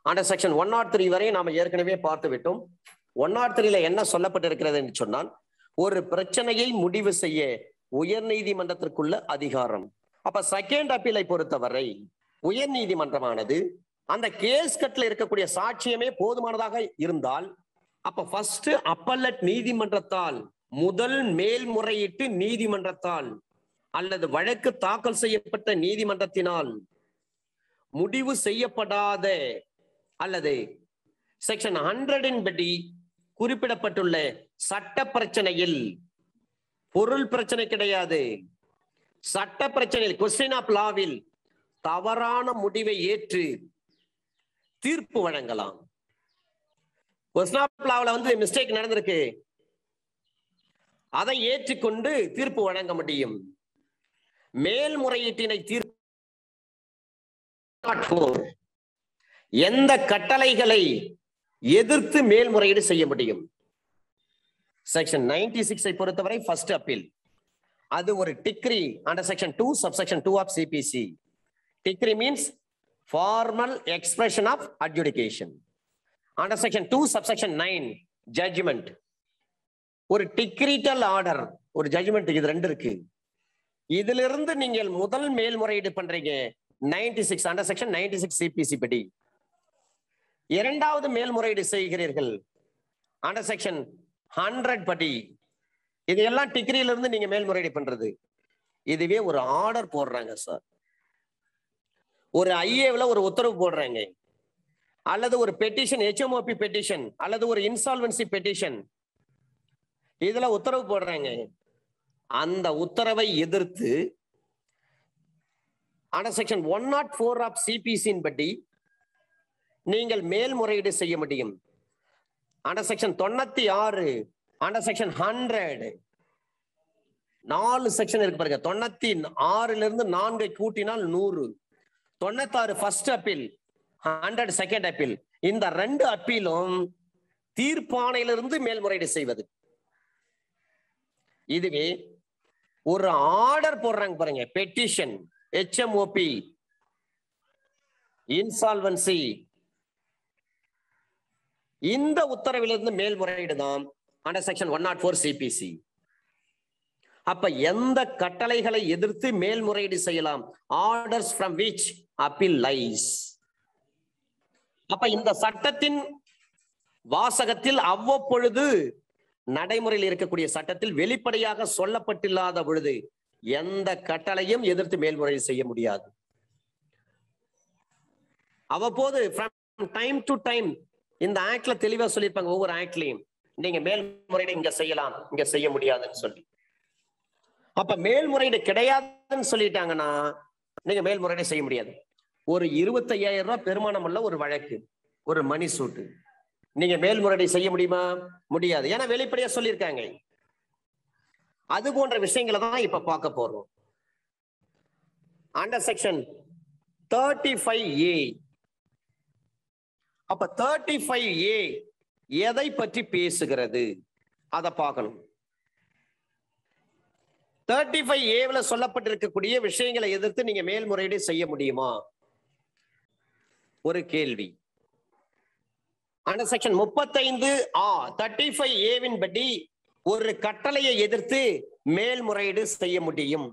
அந்த section one not three வரை நாம ஏற்கனவே பார்த்து விட்டோம் ஒன் நாட் த்ரீல என்ன சொல்லப்பட்டிருக்கிறது என்று சொன்னால் ஒரு பிரச்சனையை முடிவு செய்ய உயர் நீதிமன்றத்திற்குள்ள அதிகாரம் அப்ப செகண்ட் அப்பீலை பொறுத்தவரை உயர் நீதிமன்றமானது அந்த கேஸ் கட்ல இருக்கக்கூடிய சாட்சியமே போதுமானதாக இருந்தால் அப்ப ஃபர்ஸ்ட் அப்பல்லட் நீதிமன்றத்தால் முதல் மேல்முறையீட்டு நீதிமன்றத்தால் அல்லது வழக்கு தாக்கல் செய்யப்பட்ட நீதிமன்றத்தினால் முடிவு செய்யப்படாத அல்லது செக்ஷன் ஹண்ட்ரடின் படி குறிப்பிடப்பட்டுள்ள சட்ட பிரச்சனையில் பொருள் பிரச்சனை கிடையாது சட்ட பிரச்சனையில் கொஸ்டின் ஆஃப் லாவில் தவறான முடிவை ஏற்று தீர்ப்பு வழங்கலாம் கொஸ்டின் ஆஃப் லாவில் வந்து மிஸ்டேக் நடந்திருக்கு அதை ஏற்றுக்கொண்டு தீர்ப்பு வழங்க முடியும் மேல்முறையீட்டினை தீர்ப்பு எந்த கட்டளைகளை எதிர்த்து மேல்முறையீடு செய்ய முடியும் செக்ஷன் நைன்டி சிக்ஸை பொறுத்தவரை ஃபர்ஸ்ட் அப்பீல் அது ஒரு decree under section two subsection two of CPC decree means formal expression of adjudication under section two subsection nine judgment ஒரு டிக்ரிட்டல் ஆர்டர் ஒரு ஜட்ஜ்மெண்ட் இது ரெண்டு இருக்கு இதிலிருந்து நீங்கள் முதல் மேல்முறையீடு பண்றீங்க ninety six under section ninety six CPC படி இரண்டாவது மேல்முறையீடு செய்கிறீர்கள் அண்டர் செக்ஷன் ஹண்ட்ரட் படி இது எல்லாம் டிகிரியில இருந்து நீங்க மேல்முறையீடு பண்றது இதுவே ஒரு ஆர்டர் போடுறாங்க சார் ஒரு ஐஏவில் ஒரு உத்தரவு போடுறாங்க அல்லது ஒரு பெட்டிஷன் ஹெச்எம்ஓபி பெட்டிஷன் அல்லது ஒரு இன்சால்வன்சி பெட்டிஷன் இதுல உத்தரவு போடுறாங்க அந்த உத்தரவை எதிர்த்து under section one not four of சிபிசியின் படி நீங்கள் மேல்முறையீடு செய்ய முடியும் அண்டர் செக்ஷன் தொண்ணூத்தி ஆறு அண்டர் செக்ஷன் ஹண்ட்ரட் நாலு செக்ஷன் இருக்கு பாருங்க தொண்ணூத்தி ஆறுல இருந்து நான்கை கூட்டினால் நூறு தொண்ணூத்தாறு first appeal hundred second appeal இந்த ரெண்டு அப்பீலும் தீர்ப்பாணையிலிருந்து மேல்முறையீடு செய்வது இதுவே ஒரு ஆர்டர் போடுறாங்க பாருங்க பெட்டிஷன் ஹெச்எம்ஓபி இன்சால்வன்சி இந்த உத்தரவிலிருந்து மேல்முறையீடு தான் under section one not four CPC அப்ப எந்த கட்டளைகளை எதிர்த்து மேல்முறையீடு செய்யலாம் orders from which appeal lies அப்ப இந்த சட்டத்தின் வாசகத்தில் அவ்வப்பொழுது நடைமுறையில் இருக்கக்கூடிய சட்டத்தில் வெளிப்படையாக சொல்லப்பட்டில்லாத பொழுது எந்த கட்டளையும் எதிர்த்து மேல்முறையீடு செய்ய முடியாது அவ்வப்போது ஃப்ரம் டைம் டு டைம் இந்த ஆக்ட்ல தெளிவா சொல்லியிருப்பாங்க ஒவ்வொரு ஆக்ட்லயும் நீங்க மேல்முறையீடு இங்க செய்யலாம் இங்க செய்ய முடியாதுன்னு சொல்லி அப்ப மேல்முறையீடு கிடையாதுன்னு சொல்லிட்டாங்கன்னா நீங்க மேல்முறையீடு செய்ய முடியாது ஒரு இருபத்தையாயிரம் ரூபாய் பெருமானம் உள்ள ஒரு வழக்கு ஒரு மணி சூட்டு நீங்க மேல்முறையீடு செய்ய முடியுமா முடியாது ஏன்னா வெளிப்படையா சொல்லியிருக்காங்க அது போன்ற விஷயங்களை தான் இப்ப பார்க்க போறோம் under section thirty five A அப்ப தேர்ட்டி ஃபைவ் ஏ எதை பற்றி பேசுகிறது அதை பார்க்கணும் தேர்ட்டி ஃபைவ் ஏவில் சொல்லப்பட்டிருக்கக்கூடிய விஷயங்களை எதிர்த்து நீங்க மேல்முறையீடு செய்ய முடியுமா ஒரு கேள்வி அந்த செக்ஷன் முப்பத்தைந்து ஆ தேர்ட்டி ஃபைவ் ஏவின் படி ஒரு கட்டளையை எதிர்த்து மேல்முறையீடு செய்ய முடியும்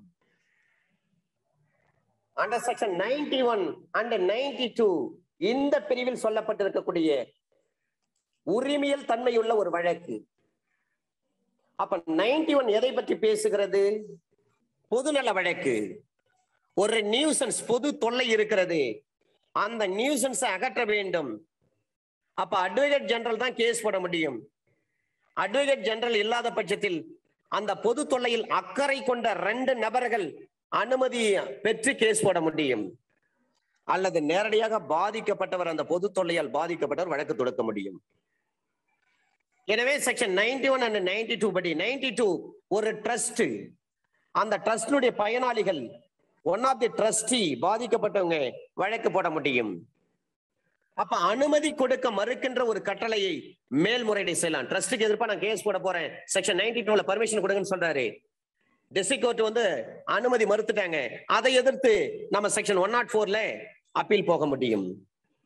under section ninety one and ninety two இந்த பிரிவில் சொல்லப்பட்டிருக்கக்கூடிய உரிமையல் தன்மையுள்ள ஒரு வழக்கு அப்ப நைன்டி ஒன் எதை பற்றி பேசுகிறது பொதுநல வழக்கு ஒரு நியூசன்ஸ் பொது தொல்லை இருக்கிறது அந்த நியூசன்ஸ் அகற்ற வேண்டும் அப்ப அட்வொகேட் ஜெனரல் தான் கேஸ் போட முடியும் அட்வொகேட் ஜெனரல் இல்லாத பட்சத்தில் அந்த பொது தொல்லையில் அக்கறை கொண்ட ரெண்டு நபர்கள் அனுமதி பெற்று கேஸ் போட முடியும் அல்லது நேரடியாக பாதிக்கப்பட்டவர் அந்த பொது தொல்லையால் பாதிக்கப்பட்டவர் வழக்கு தொடுக்க முடியும் எனவே section ninety one and ninety two படி நைன்டி டூ ஒரு ட்ரஸ்ட் அந்த ட்ரஸ்டினுடைய பயனாளிகள் ஒன் ஆஃப் தி ட்ரஸ்டி பாதிக்கப்பட்டவங்க வழக்கு போட முடியும் அப்ப அனுமதி கொடுக்க மறுக்கின்ற ஒரு கட்டளையை மேல்முறையீடு செய்யலாம் ட்ரஸ்டுக்கு எதிர்ப்பா நான் கேஸ் போட போறேன் செக்ஷன் நைன்டி டூல பர்மிஷன் கொடுங்கன்னு சொல்றாரு டிஸ்ட்ரிக்ட் கோர்ட் வந்து அனுமதி மறுத்துட்டாங்க அதை எதிர்த்து நம்ம செக்ஷன் ஒன் நாட் ஃபோர்ல அப்பீல் போக முடியும்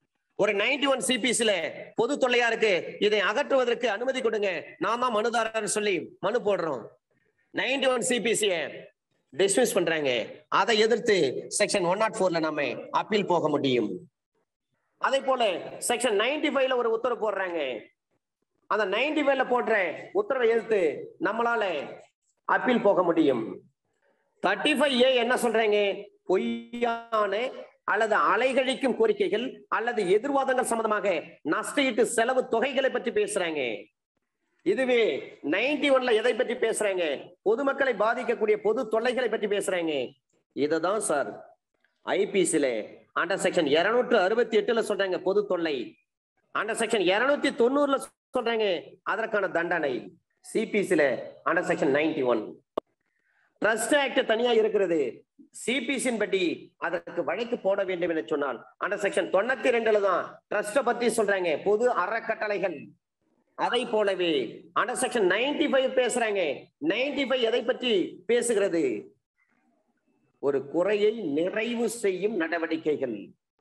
ஒரு நைன்டி ஒன் சிபிஸ்ல பொது தொல்லையா இருக்கு இதை அகற்றுவதற்கு அனுமதி கொடுங்க நான் தான் மனுதாரர் சொல்லி மனு போடுறோம் நைன்டி ஒன் சிபிசிய டிஸ்மிஸ் பண்றாங்க அதை எதிர்த்து செக்ஷன் ஒன் நாட் போர்ல நம்ம அப்பீல் போக முடியும் அதே போல செக்ஷன் நைன்டி ஃபைவ்ல ஒரு உத்தரவு போடுறாங்க அந்த நைன்டி ஃபைவ்ல போடுற உத்தரவை எதிர்த்து நம்மளால அப்பீல் போக முடியும் தேர்ட்டி ஃபைவ் ஏ என்ன சொல்றாங்க பொய்யான அல்லது அலைகழிக்கும் கோரிக்கைகள் அல்லது எதிர்வாதங்கள் சம்பந்தமாக நஷ்டஈட்டு செலவு தொகைகளை பற்றி பேசுறாங்க இதுவே நைன்டி ஒன்ல எதை பற்றி பேசுறாங்க பொதுமக்களை பாதிக்கக்கூடிய பொது தொல்லைகளை பற்றி பேசுறாங்க இதுதான் சார் ஐபிசில அண்டர் செக்ஷன் இருநூற்று அறுபத்தி எட்டுல சொல்றாங்க பொது தொல்லை அண்டர் செக்ஷன் இருநூத்தி தொண்ணூறுல சொல்றாங்க அதற்கான தண்டனை சிபிசில under section ninety one trust act தனியா இருக்கிறது சிபிசின் படி அதற்கு வழக்கு போட வேண்டும் என்று சொன்னால் அந்த செக்ஷன் தொண்ணூத்தி ரெண்டுல தான் ட்ரஸ்ட பத்தி சொல்றாங்க பொது அறக்கட்டளைகள் அதை போலவே அந்த செக்ஷன் நைன்டி ஃபைவ் பேசுறாங்க நைன்டி ஃபைவ் எதை பற்றி பேசுகிறது ஒரு குறையை நிறைவு செய்யும் நடவடிக்கைகள்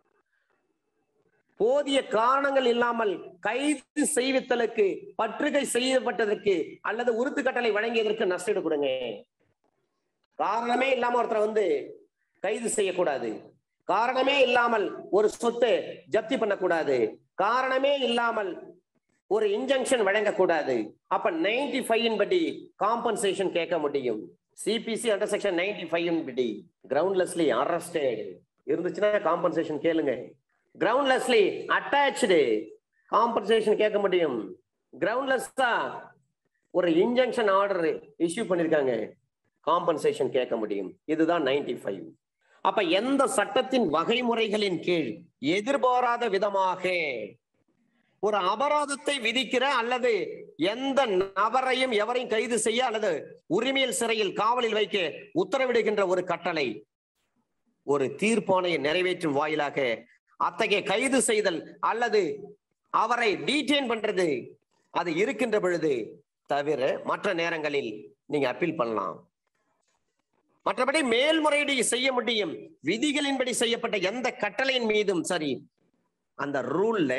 போதிய காரணங்கள் இல்லாமல் கைது செய்வித்தலுக்கு பற்றுகை செய்யப்பட்டதற்கு அல்லது உறுத்து கட்டளை வழங்கியதற்கு நஷ்டீடு கொடுங்க காரணமே இல்லாம ஒருத்தரை வந்து கைது செய்யக்கூடாது காரணமே இல்லாமல் ஒரு சொத்தை ஜப்தி பண்ணக்கூடாது காரணமே இல்லாமல் ஒரு இன்ஜங்ஷன் வழங்கக்கூடாது அப்ப நைன்டி ஃபைவ் படி காம்பன்சேஷன் கேட்க முடியும் CPC under section ninety five படி கிரவுண்ட்லெஸ்லி அரஸ்டட் இருந்துச்சுன்னா காம்பன்சேஷன் கேளுங்க கிரவுண்ட்லெஸ்லி அட்டாச்சு காம்பன்சேஷன் கேட்க முடியும் கிரவுண்ட்லெஸ்ஸா ஒரு இன்ஜங்ஷன் ஆர்டர் இஷ்யூ பண்ணிருக்காங்க காம்பன்சேஷன் கேட்க முடியும் இதுதான் நைன்டி ஃபைவ் அப்ப எந்த சட்டத்தின் வகைமுறைகளின் கீழ் எதிர்பாராத விதமாக ஒரு அபராதத்தை விதிக்கிற அல்லது எந்த நபரையும் எவரையும் கைது செய்ய அல்லது உரிமையல் சிறையில் காவலில் வைக்க உத்தரவிடுகின்ற ஒரு கட்டளை ஒரு தீர்ப்பாணையை நிறைவேற்றும் வாயிலாக அத்தகைய கைது செய்தல் அல்லது அவரை டீடைன் பண்றது அது இருக்கின்ற பொழுது தவிர மற்ற நேரங்களில் நீங்க அப்பீல் பண்ணலாம் மற்றபடி மேல்முறையீடு செய்ய முடியும் விதிகளின்படி செய்யப்பட்ட எந்த கட்டளையின் மீதும் சரி அந்த ரூல்ல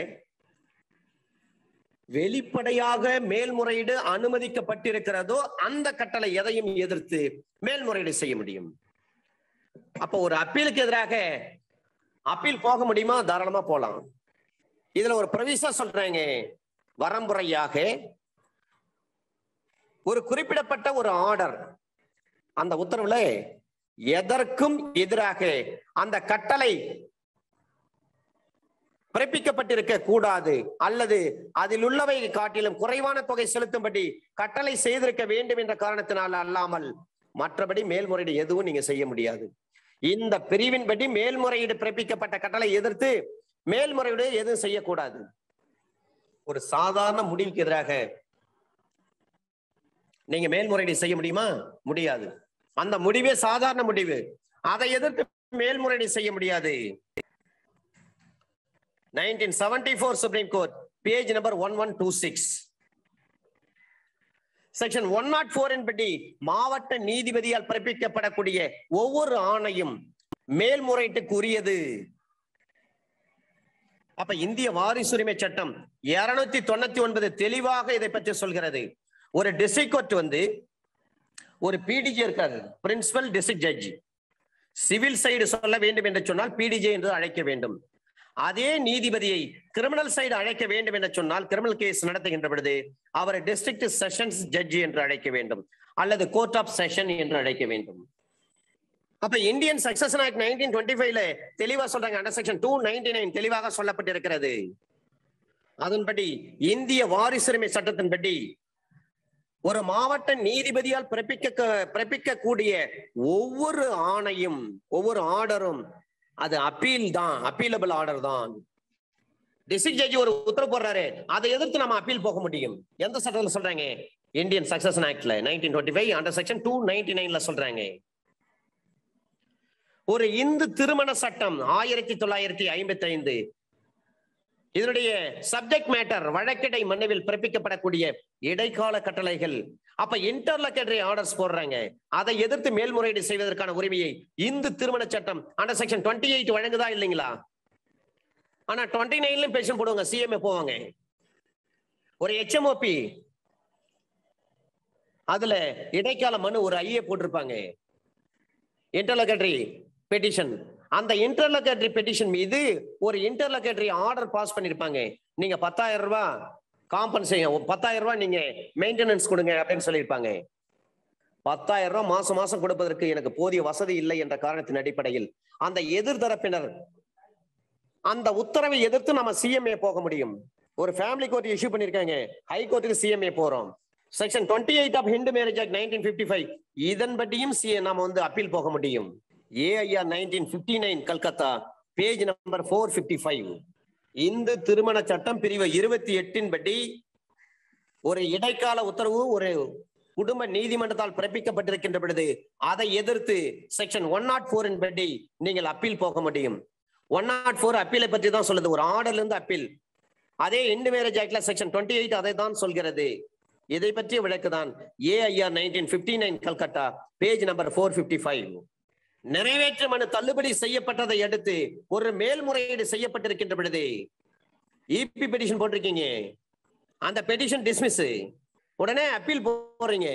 வெளிப்படையாக மேல்முறையீடு அனுமதிக்கப்பட்டிருக்கிறதோ அந்த கட்டளை எதையும் எதிர்த்து மேல்முறையீடு செய்ய முடியும் அப்போ ஒரு அப்பீலுக்கு எதிராக அப்பீல் போக முடியுமா தாராளமா போலாம் இதுல ஒரு பிரவிசா சொல்றாங்க வரம்புறையாக ஒரு குறிப்பிடப்பட்ட ஒரு ஆர்டர் அந்த உத்தரவுல எதற்கும் எதிராக அந்த கட்டளை பிறப்பிக்கப்பட்டிருக்க கூடாது அல்லது அதில் உள்ளவை காட்டிலும் குறைவான தொகை செலுத்தும்படி கட்டளை செய்திருக்க வேண்டும் என்ற காரணத்தினால் அல்லாமல் மற்றபடி மேல்முறையீடு எதுவும் நீங்க செய்ய முடியாது இந்த பிரிவின்படி மேல்முறையீடு பிறப்பிக்கப்பட்ட கட்டளை எதிர்த்து மேல்முறையீடு எதுவும் செய்யக்கூடாது ஒரு சாதாரண முடிவுக்கு எதிராக நீங்க மேல்முறையீடு செய்ய முடியுமா முடியாது அந்த முடிவே சாதாரண முடிவு அதை எதிர்த்து மேல்முறையீடு செய்ய முடியாது nineteen seventy four supreme court page number one one two six section one not போரின் படி மாவட்ட நீதிபதியால் பிறப்பிக்கப்படக்கூடிய ஒவ்வொரு ஆணையும் மேல்முறையீட்டுக்கு உரியது அப்ப இந்திய வாரிசுரிமை சட்டம் இருநூத்தி தொண்ணூத்தி ஒன்பது தெளிவாக இதை பற்றி சொல்கிறது ஒரு டிஸ்ட்ரிக்ட் கோர்ட் வந்து ஒரு பிடிஜி இருக்காரு principal district judge civil side சொல்ல வேண்டும் என்று சொன்னால் பிடிஜே என்று அழைக்க வேண்டும் அதே நீதிபதியை கிரிமினல் சைடு அழைக்க வேண்டும் என்று சொன்னால் கிரிமினல் கேஸ் நடத்துகின்ற பொழுது அவரை டிஸ்ட்ரிக்ட் செஷன்ஸ் ஜட்ஜி என்று அழைக்க வேண்டும் அல்லது கோர்ட் ஆஃப் செஷன் என்று அழைக்க வேண்டும் அப்ப Indian succession act nineteen twenty ஃபைவ்ல தெளிவா சொல்றாங்க under section two ninety nine தெளிவாக சொல்லப்பட்டிருக்கிறது அதன்படி இந்திய வாரிசுரிமை சட்டத்தின்படி ஒரு மாவட்ட நீதிபதியால் பிறப்பிக்க பிறப்பிக்கக்கூடிய ஒவ்வொரு ஆணையும் ஒவ்வொரு ஆர்டரும் அது அப்பீல் தான் அப்பீலபிள் ஆர்டர் தான் டிஸ்ட்ரிக்ட் ஜட்ஜி ஒரு உத்தரவு போடுறாரு அதை எதிர்த்து நம்ம அப்பீல் போக முடியும் எந்த சட்டத்தில் சொல்றாங்க இந்தியன் சக்சஷன் ஆக்ட்ல nineteen twenty five under section two ninety நைன்ல சொல்றாங்க ஒரு இந்து திருமண சட்டம் ஆயிரத்தி தொள்ளாயிரத்தி ஐம்பத்தி ஐந்து இதனுடைய சப்ஜெக்ட் மேட்டர் வழக்கிடை மனுவில் பிறப்பிக்கப்படக்கூடிய இடைக்கால கட்டளைகள் அப்ப இன்டர்லக்கேட்டரி ஆர்டர்ஸ் போடுறாங்க அதை எதிர்த்து மேல்முறையீடு செய்வதற்கான உரிமையை இந்து திருமண சட்டம் அண்டர் செக்ஷன் டுவெண்ட்டி எயிட் வழங்குதா இல்லைங்களா ஆனா டுவெண்ட்டி நைன்லயும் பென்ஷன் போடுவாங்க சிஎம்ஏ போவாங்க ஒரு ஹெச்எம்ஓபி அதுல இடைக்கால மனு ஒரு ஐஏ போட்டிருப்பாங்க இன்டர்லோகேட்டரி பெட்டிஷன் அந்த இன்டர்லோகேட்டரி பெட்டிஷன் மீது ஒரு இன்டர்லோகேட்டரி ஆர்டர் பாஸ் பண்ணிருப்பாங்க நீங்க பத்தாயிரம் ரூபாய் காம்பன்சேஷன் பத்தாயிரம் ரூபாய் நீங்க மெயின்டெனன்ஸ் கொடுங்க அப்படின்னு சொல்லியிருப்பாங்க பத்தாயிரம் ரூபாய் மாசம் மாசம் கொடுப்பதற்கு எனக்கு போதிய வசதி இல்லை என்ற காரணத்தின் அடிப்படையில் அந்த எதிர்தரப்பினர் அந்த உத்தரவை எதிர்த்து நம்ம சிஎம்ஏ போக முடியும் ஒரு ஃபேமிலி கோர்ட் இஷ்யூ பண்ணிருக்காங்க ஹை கோர்ட்டுக்கு சிஎம்ஏ போறோம் section twenty eight of Hindu marriage act nineteen fifty five இதன்படியும் சிஏ நாம வந்து அப்பீல் போக முடியும் AIR nineteen fifty nine Calcutta page number four fifty five Hindu திருமண சட்டம் பிரிவு இருபத்தி எட்டின் படி ஒரு இடைக்கால உத்தரவு ஒரு குடும்ப நீதிமன்றத்தால் பிறப்பிக்கப்பட்டிருக்கின்ற பொழுது அதை எதிர்த்து செக்ஷன் ஒன் நாட் போரின் படி நீங்கள் அப்பீல் போக முடியும் ஒன் நாட் ஃபோர் அப்பீலை பற்றி தான் சொல்லுது ஒரு ஆர்டர்ல இருந்து அப்பீல் அதே இந்து மேரேஜ் ஆக்ட்ல செக்ஷன் டுவெண்ட்டி எயிட் அதை தான் சொல்கிறது இதை பற்றிய விளக்கு தான் AIR nineteen fifty nine Calcutta page number four fifty five நிறைவேற்று மனு தள்ளுபடி செய்யப்பட்டதை அடுத்து ஒரு மேல்முறையீடு செய்யப்பட்டிருக்கின்ற பொழுது இபி பெட்டிஷன் போட்டிருக்கீங்க அந்த பெட்டிஷன் டிஸ்மிஸ் உடனே அப்பீல் போறீங்க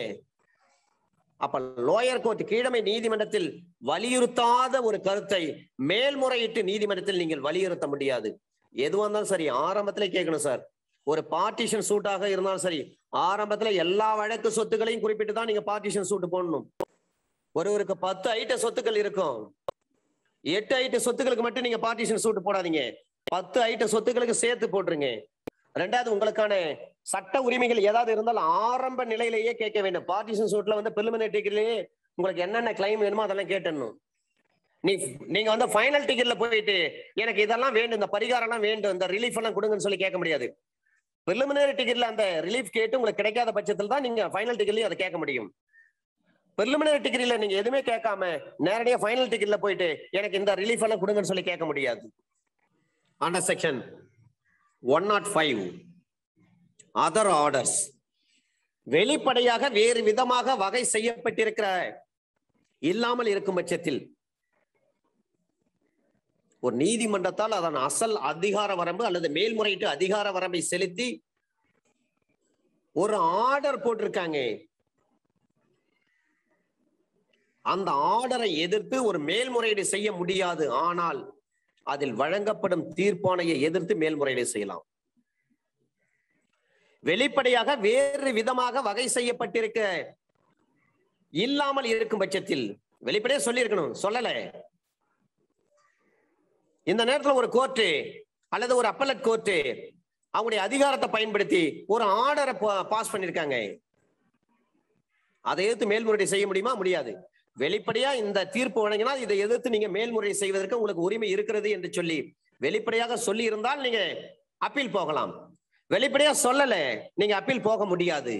அப்ப லோயர் கோர்ட் கீழமை நீதிமன்றத்தில் வலியுறுத்தாத ஒரு கருத்தை மேல்முறையீட்டு நீதிமன்றத்தில் நீங்கள் வலியுறுத்த முடியாது எதுவா இருந்தாலும் சரி ஆரம்பத்திலே கேட்கணும் சார் ஒரு பார்ட்டிஷன் சூட்டாக இருந்தாலும் சரி ஆரம்பத்துல எல்லா வழக்கு சொத்துக்களையும் குறிப்பிட்டு தான் நீங்க பார்ட்டிஷன் சூட்டு போடணும் ஒருவருக்கு பத்து ஐட்ட சொத்துக்கள் இருக்கும் எட்டு ஐட்ட சொத்துக்களுக்கு மட்டும் நீங்க பார்ட்டிஷன் சூட்டு போடாதீங்க பத்து ஐட்ட சொத்துக்களுக்கு சேர்த்து போட்டுருங்க ரெண்டாவது உங்களுக்கான சட்ட உரிமைகள் ஏதாவது இருந்தாலும் ஆரம்ப நிலையிலேயே கேட்க வேண்டும் பார்ட்டிஷன் சூட்ல வந்து பிரிலிமினரி டிகிரிலேயே உங்களுக்கு என்னென்ன கிளைம் வேணுமோ அதெல்லாம் கேட்டணும் நீ நீங்க வந்து ஃபைனல் டிக்கெட்ல போயிட்டு எனக்கு இதெல்லாம் வேண்டும் இந்த பரிகாரம் எல்லாம் வேண்டும் இந்த ரிலீஃப் எல்லாம் கொடுங்கன்னு சொல்லி கேட்க முடியாது பிரிலிமினரி டிக்கெட்ல அந்த ரிலீஃப் கேட்டு உங்களுக்கு கிடைக்காத பட்சத்தில் தான் நீங்க ஃபைனல் டிக்கெட்லயும் அதை கேட்க முடியும் பிரிலிமினரி டிகிரில நீங்க எதுவுமே கேட்காம நேரடியா ஃபைனல் டிக்கெட்ல போயிட்டு எனக்கு இந்த ரிலீஃப் எல்லாம் கொடுங்கன்னு சொல்லி கேட்க முடியாது under section one not five other orders வெளிப்படையாக வேறு விதமாக வகை செய்யப்பட்டிருக்கிற இல்லாமல் இருக்கும் பட்சத்தில் ஒரு நீதிமன்றத்தால் அதன் அசல் அதிகார வரம்பு அல்லது மேல்முறையீட்டு அதிகார வரம்பை செலுத்தி ஒரு ஆர்டர் போட்டிருக்காங்க அந்த ஆர்டரை எதிர்த்து ஒரு மேல்முறையீடு செய்ய முடியாது ஆனால் அதில் வழங்கப்படும் தீர்ப்பானையை எதிர்த்து மேல்முறையீடு செய்யலாம் வெளிப்படையாக வேறு விதமாக வகை செய்யப்பட்டிருக்க இல்லாமல் இருக்கும் பட்சத்தில் வெளிப்படையா சொல்லியிருக்கணும் சொல்லல இந்த நேரத்துல ஒரு கோர்ட்டு அல்லது ஒரு அப்பலட் கோர்ட்டு அவங்களுடைய அதிகாரத்தை பயன்படுத்தி ஒரு ஆர்டரை பாஸ் பண்ணிருக்காங்க அதை எதிர்த்து மேல்முறையீடு செய்ய முடியுமா முடியாது வெளிப்படையா இந்த தீர்ப்பு வழங்கினால் இதை எதிர்த்து நீங்க மேல்முறையீடு செய்வதற்கு உங்களுக்கு உரிமை இருக்கிறது என்று சொல்லி வெளிப்படையாக சொல்லி இருந்தால் நீங்க அப்பீல் போகலாம் வெளிப்படையா சொல்லல நீங்க அப்பீல் போக முடியாது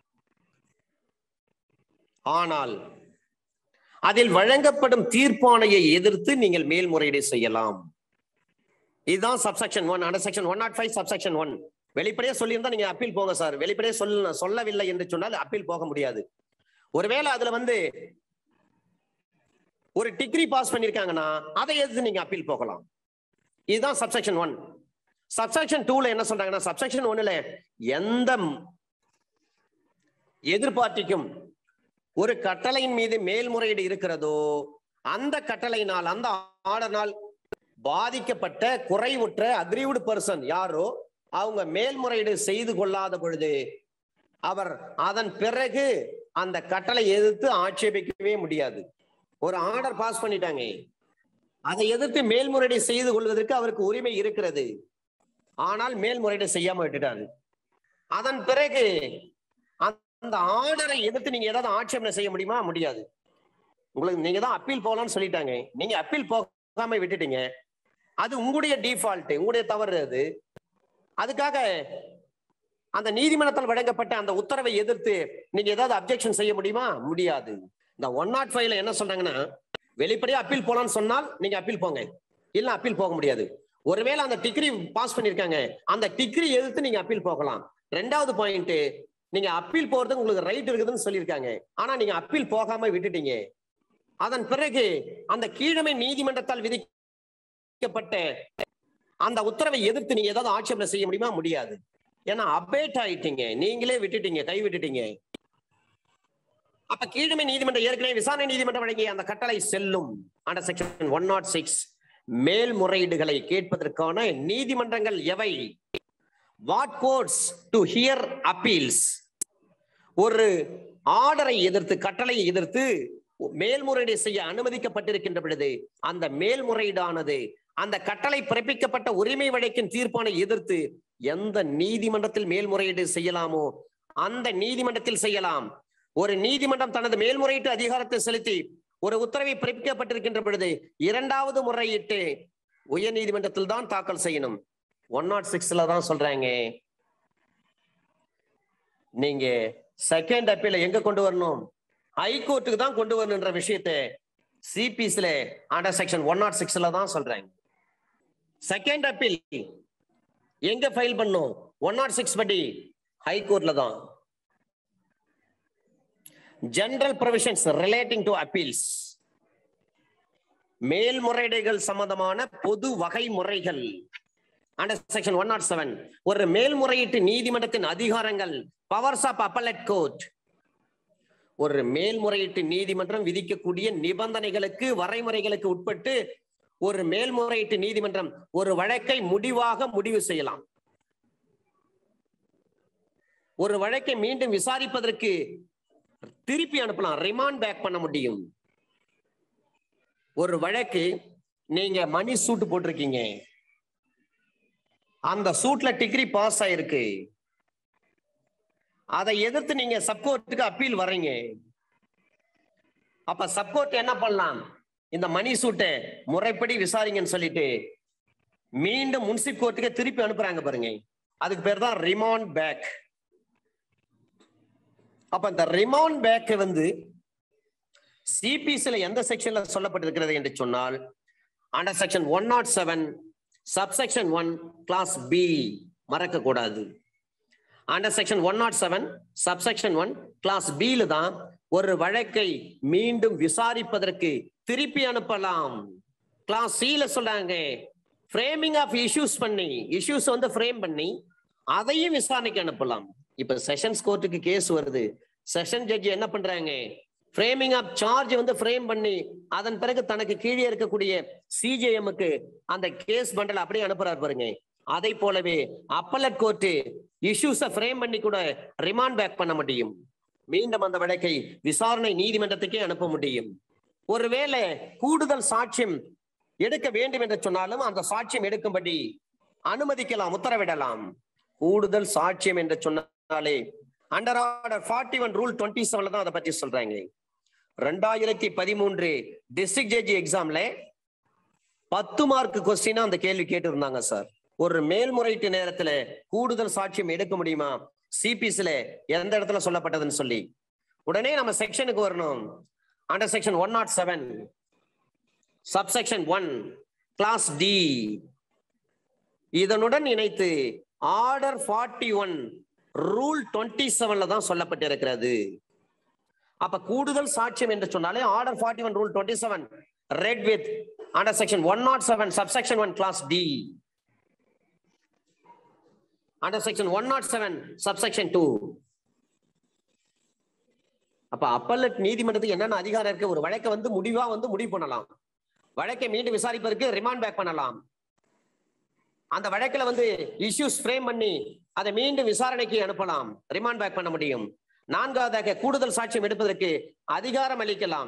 ஆனால் அதில் வழங்கப்படும் தீர்ப்பானையை எதிர்த்து நீங்கள் மேல்முறையீடு செய்யலாம் இதுதான் subsection one under section one not five subsection one வெளிப்படையா சொல்லியிருந்தா நீங்க அப்பீல் போங்க சார் வெளிப்படையா சொல்ல சொல்லவில்லை என்று சொன்னால் அப்பீல் போக முடியாது ஒருவேளை அதுல வந்து ஒரு டிகிரி பாஸ் பண்ணிருக்காங்கன்னா அதை எதிர்த்து நீங்க அப்பீல் போகலாம் இதுதான் சப்செக்ஷன் ஒன் சப்செக்ஷன் டூல என்ன சொல்றாங்கன்னா சப்செக்ஷன் ஒன்னுல எந்த எதிர்பார்ட்டிக்கும் ஒரு கட்டளையின் மீது மேல்முறையீடு இருக்கிறதோ அந்த கட்டளையினால் அந்த ஆர்டர்னால் பாதிக்கப்பட்ட குறைவுற்ற அக்ரீவ்டு பர்சன் யாரோ அவங்க மேல்முறையீடு செய்து கொள்ளாத பொழுது அவர் அதன் பிறகு அந்த கட்டளை எதிர்த்து ஆட்சேபிக்கவே முடியாது ஒரு ஆர்டர் பாஸ் பண்ணிட்டாங்க அதை எதிர்த்து மேல்முறையீடு செய்து கொள்வதற்கு அவருக்கு உரிமை இருக்கிறது ஆனால் மேல்முறையீடு செய்யாம விட்டுட்டாரு அதன் பிறகு அந்த ஆர்டரை எதிர்த்து நீங்க ஏதாவது ஆட்சேபனை செய்ய முடியுமா முடியாது உங்களுக்கு நீங்க தான் அப்பீல் போகலாம்னு சொல்லிட்டாங்க நீங்க அப்பீல் போகாம விட்டுட்டீங்க அது உங்களுடைய டிஃபால்ட் உங்களுடைய தவறு அது அதுக்காக அந்த நீதிமன்றத்தால் வழங்கப்பட்ட அந்த உத்தரவை எதிர்த்து நீங்க ஏதாவது அப்ஜெக்ஷன் செய்ய முடியுமா முடியாது இந்த ஒன் நாட் ஃபைவ்ல என்ன சொல்றாங்கன்னா வெளிப்படையா அப்பீல் போலான்னு சொன்னால் நீங்க அப்பீல் போங்க இல்ல அப்பீல் போக முடியாது ஒருவேளை அந்த டிகிரி பாஸ் பண்ணிருக்காங்க அந்த டிகிரி எதிர்த்து நீங்க அப்பீல் போகலாம் ரெண்டாவது பாயிண்ட் நீங்க அப்பீல் போறதுக்கு உங்களுக்கு ரைட் இருக்குதுன்னு சொல்லியிருக்காங்க ஆனா நீங்க அப்பீல் போகாம விட்டுட்டீங்க அதன் பிறகு அந்த கீழமை நீதிமன்றத்தால் விதிக்கப்பட்ட அந்த உத்தரவை எதிர்த்து நீங்க ஏதாவது ஆட்சேபனை செய்ய முடியுமா முடியாது ஏன்னா அபேட் ஆயிட்டீங்க நீங்களே விட்டுட்டீங்க கை விட்டுட்டீங்க அப்ப கீழ்மை நீதிமன்றம் ஏற்கனவே விசாரணை நீதிமன்றம் வழங்கிய அந்த கட்டளை செல்லும் under section one not six மேல்முறையீடுகளை கேட்பதற்கான நீதிமன்றங்கள் எவை what courts to hear appeals ஒரு ஆர்டரை எதிர்த்து கட்டளையை எதிர்த்து மேல்முறையீடு செய்ய அனுமதிக்கப்பட்டிருக்கின்ற பொழுது அந்த மேல்முறையீடானது அந்த கட்டளை பிறப்பிக்கப்பட்ட உரிமை வழக்கின் தீர்ப்பானை எதிர்த்து எந்த நீதிமன்றத்தில் மேல்முறையீடு செய்யலாமோ அந்த நீதிமன்றத்தில் செய்யலாம் ஒரு நீதிமன்றம் தனது மேல்முறையீட்டு அதிகாரத்தை செலுத்தி ஒரு உத்தரவை பிறப்பிக்கப்பட்டிருக்கின்ற பொழுது இரண்டாவது முறையிட்டு உயர் நீதிமன்றத்தில் தான் தாக்கல் செய்யணும் ஒன் நாட் சிக்ஸ்ல தான் சொல்றாங்க நீங்க செகண்ட் அப்பீல எங்க கொண்டு வரணும் ஹைகோர்ட்டுக்கு தான் கொண்டு வரணுன்ற விஷயத்தை சிபிஸ்ல அண்டர் செக்ஷன் ஒன் நாட் சிக்ஸ்ல தான் சொல்றாங்க செகண்ட் அப்பீல் எங்க ஃபைல் பண்ணும் ஒன் நாட் சிக்ஸ் படி ஹைகோர்ட்ல தான் general provisions relating to appeals மேல்முறையீடுகள் சம்பந்தமான பொது வகை முறைகள் under section one not seven ஒரு மேல்முறையீட்டு நீதிமன்றத்தின் அதிகாரங்கள் பவர்ஸ் ஆஃப் அப்பலட் கோர்ட் ஒரு மேல்முறையீட்டு நீதிமன்றம் விதிக்கக்கூடிய நிபந்தனைகளுக்கு வரைமுறைகளுக்கு உட்பட்டு ஒரு மேல்முறையீட்டு நீதிமன்றம் ஒரு வழக்கை முடிவாக முடிவு செய்யலாம் ஒரு வழக்கை மீண்டும் விசாரிப்பதற்கு திருப்பி அனுப்பலாம் ரிமாண்ட் பேக் பண்ண முடியும் ஒரு வழக்கு நீங்க மணி சூட் போட்டிருக்கீங்க அந்த சூட்ல டிகிரி பாஸ் ஆயிருக்கு அதை எதிர்த்து நீங்க சப்கோர்ட்டுக்கு அப்பீல் வர்றீங்க அப்ப சப்கோர்ட் என்ன பண்ணலாம் இந்த மணி சூட்டை முறைப்படி விசாரிங்கன்னு சொல்லிட்டு மீண்டும் முன்சிப் கோர்ட்டுக்கு திருப்பி அனுப்புறாங்க பாருங்க அதுக்கு பேர் தான் ரிமாண்ட் பேக் அப்ப இந்த ரிமாண்ட் பேக் வந்து சிபிசில எந்த செக்ஷன்ல சொல்லப்பட்டிருக்கிறது என்று சொன்னால் under section one not seven subsection one clause B மறக்க கூடாது under section one not seven subsection one clause பில தான் ஒரு வழக்கை மீண்டும் விசாரிப்பதற்கு திருப்பி அனுப்பலாம் கிளாஸ் சில சொல்றாங்க ஃப்ரேமிங் ஆஃப் இஷ்யூஸ் பண்ணி இஷ்யூஸ் வந்து ஃப்ரேம் பண்ணி அதையும் விசாரணைக்கு அனுப்பலாம் இப்ப செஷன்ஸ் கோர்ட்டுக்கு கேஸ் வருது செஷன் ஜட்ஜி என்ன பண்றாங்க ஃப்ரேமிங் ஆஃப் சார்ஜ் வந்து ஃப்ரேம் பண்ணி அதன் பிறகு தனக்கு கீழே இருக்கக்கூடிய சிஜேஎம்க்கு அந்த கேஸ் பண்டல் அப்படியே அனுப்புறாரு பாருங்க அதை போலவே அப்பலட் கோர்ட்டு இஷ்யூஸை ஃப்ரேம் பண்ணி கூட ரிமாண்ட் பேக் பண்ண முடியும் மீண்டும் அந்த வழக்கை விசாரணை நீதிமன்றத்துக்கே அனுப்ப முடியும் ஒருவேளை கூடுதல் சாட்சியம் எடுக்க வேண்டும் என்று சொன்னாலும் அந்த சாட்சியம் எடுக்கும்படி அனுமதிக்கலாம் உத்தரவிடலாம் கூடுதல் சாட்சியம் என்று சொன்னாலே under order forty one rule twenty செவன்ல தான் அதை பற்றி சொல்றாங்க ரெண்டாயிரத்தி பதிமூன்று டிஸ்ட்ரிக்ட் ஜட்ஜி எக்ஸாம்ல பத்து மார்க் கொஸ்டினா அந்த கேள்வி கேட்டு இருந்தாங்க சார் ஒரு மேல்முறையீட்டு நேரத்துல கூடுதல் சாட்சியம் எடுக்க முடியுமா சிபிஸ்ல எந்த இடத்துல சொல்லப்பட்டதுன்னு சொல்லி உடனே நம்ம செக்ஷனுக்கு வரணும் under section one not seven subsection one clause D இதனுடன் இணைத்து order forty one rule twenty செவன்ல தான் சொல்லப்பட்டிருக்கிறது அப்ப கூடுதல் சாட்சியம் என்று சொன்னாலே order forty one rule twenty seven read with under section one not seven subsection one clause D under section one not seven subsection two அப்ப அப்பல்லட் நீதிமன்றத்துக்கு என்னென்ன அதிகாரம் இருக்கு ஒரு வழக்கை வந்து முடிவா வந்து முடிவு பண்ணலாம் வழக்கை மீண்டும் விசாரிப்பதற்கு ரிமாண்ட் பேக் பண்ணலாம் அந்த வழக்குல வந்து இஷ்யூஸ் ஃப்ரேம் பண்ணி அதை மீண்டும் விசாரணைக்கு அனுப்பலாம் ரிமாண்ட் பேக் பண்ண முடியும் நான்காவதாக கூடுதல் சாட்சியம் எடுப்பதற்கு அதிகாரம் அளிக்கலாம்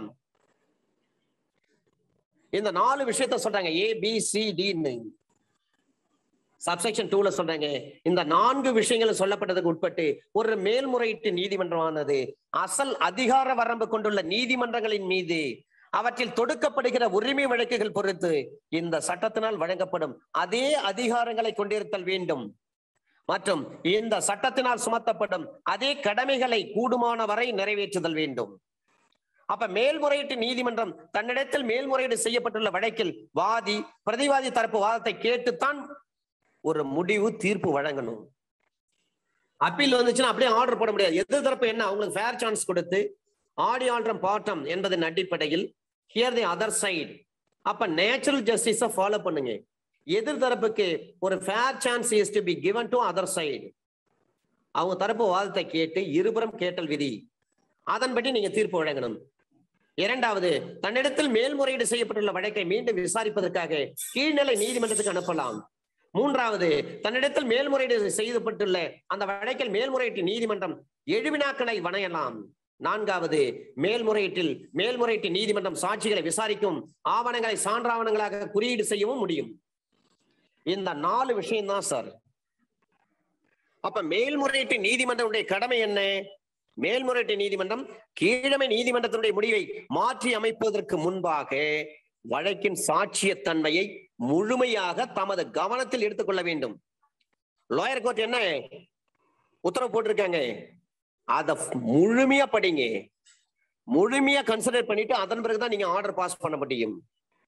இந்த நாலு விஷயத்த சொல்றாங்க ஏ பி சி டின்னு சப்செக்ஷன் டூல சொல்றாங்க இந்த நான்கு விஷயங்கள் சொல்லப்பட்டதுக்கு உட்பட்டு ஒரு மேல்முறையீட்டு நீதிமன்றமானது அசல் அதிகார வரம்பு கொண்டுள்ள நீதிமன்றங்களின் மீது அவற்றில் தொடுக்கப்படுகிற உரிமை வழக்குகள் பொறுத்து இந்த சட்டத்தினால் வழங்கப்படும் அதே அதிகாரங்களை கொண்டிருத்தல் வேண்டும் மற்றும் இந்த சட்டத்தினால் சுமத்தப்படும் அதே கடமைகளை கூடுமான வரை நிறைவேற்றுதல் வேண்டும் அப்ப மேல்முறையீட்டு நீதிமன்றம் தன்னிடத்தில் மேல்முறையீடு செய்யப்பட்டுள்ள வழக்கில் வாதி பிரதிவாதி தரப்பு வாதத்தை கேட்டுத்தான் ஒரு முடிவு தீர்ப்பு வழங்கணும் அப்பீல் வந்துச்சுன்னா அப்படியே ஆர்டர் போட முடியாது எதிர் தரப்பு என்ன அவங்களுக்கு ஃபேர் சான்ஸ் கொடுத்து ஆடி ஆல்ட்ரம் பாட்டம் என்பதன் அடிப்படையில் ஹியர் தி அதர் சைடு அப்ப நேச்சுரல் ஜஸ்டிஸ ஃபாலோ பண்ணுங்க எதிர்தரப்புக்கு ஒரு fair chance is to be given to other side அவங்க தரப்பு வாதத்தை கேட்டு இருபுறம் கேட்டல் விதி அதன்படி நீங்க தீர்ப்பு வழங்கணும் இரண்டாவது தன்னிடத்தில் மேல்முறையீடு செய்யப்பட்டுள்ள வழக்கை மீண்டும் விசாரிப்பதற்காக கீழ்நிலை நீதிமன்றத்துக்கு அனுப்பலாம் மூன்றாவது தன்னிடத்தில் மேல்முறையீடு செய்யப்பட்டுள்ள அந்த வழக்கில் மேல்முறையீட்டு நீதிமன்றம் எழுவினாக்களை வணையலாம் நான்காவது மேல்முறையீட்டில் மேல்முறையீட்டு நீதிமன்றம் சாட்சிகளை விசாரிக்கும் ஆவணங்களை சான்றாவணங்களாக குறியீடு செய்யவும் முடியும் இந்த நாலு விஷயம் தான் சார் அப்ப மேல்முறையீட்டு நீதிமன்றத்துடைய கடமை என்ன மேல்முறையீட்டு நீதிமன்றம் கீழமை நீதிமன்றத்தினுடைய முடிவை மாற்றி அமைப்பதற்கு முன்பாக வழக்கின் சாட்சியத்தன்மையை முழுமையாக தமது கவனத்தில் எடுத்துக்கொள்ள வேண்டும் லோயர் கோர்ட் என்ன உத்தரவு போட்டிருக்காங்க அத முழுமையா படிங்க முழுமையா கன்சிடர் பண்ணிட்டு அதன் பிறகுதான் நீங்க ஆர்டர் பாஸ் பண்ண முடியும்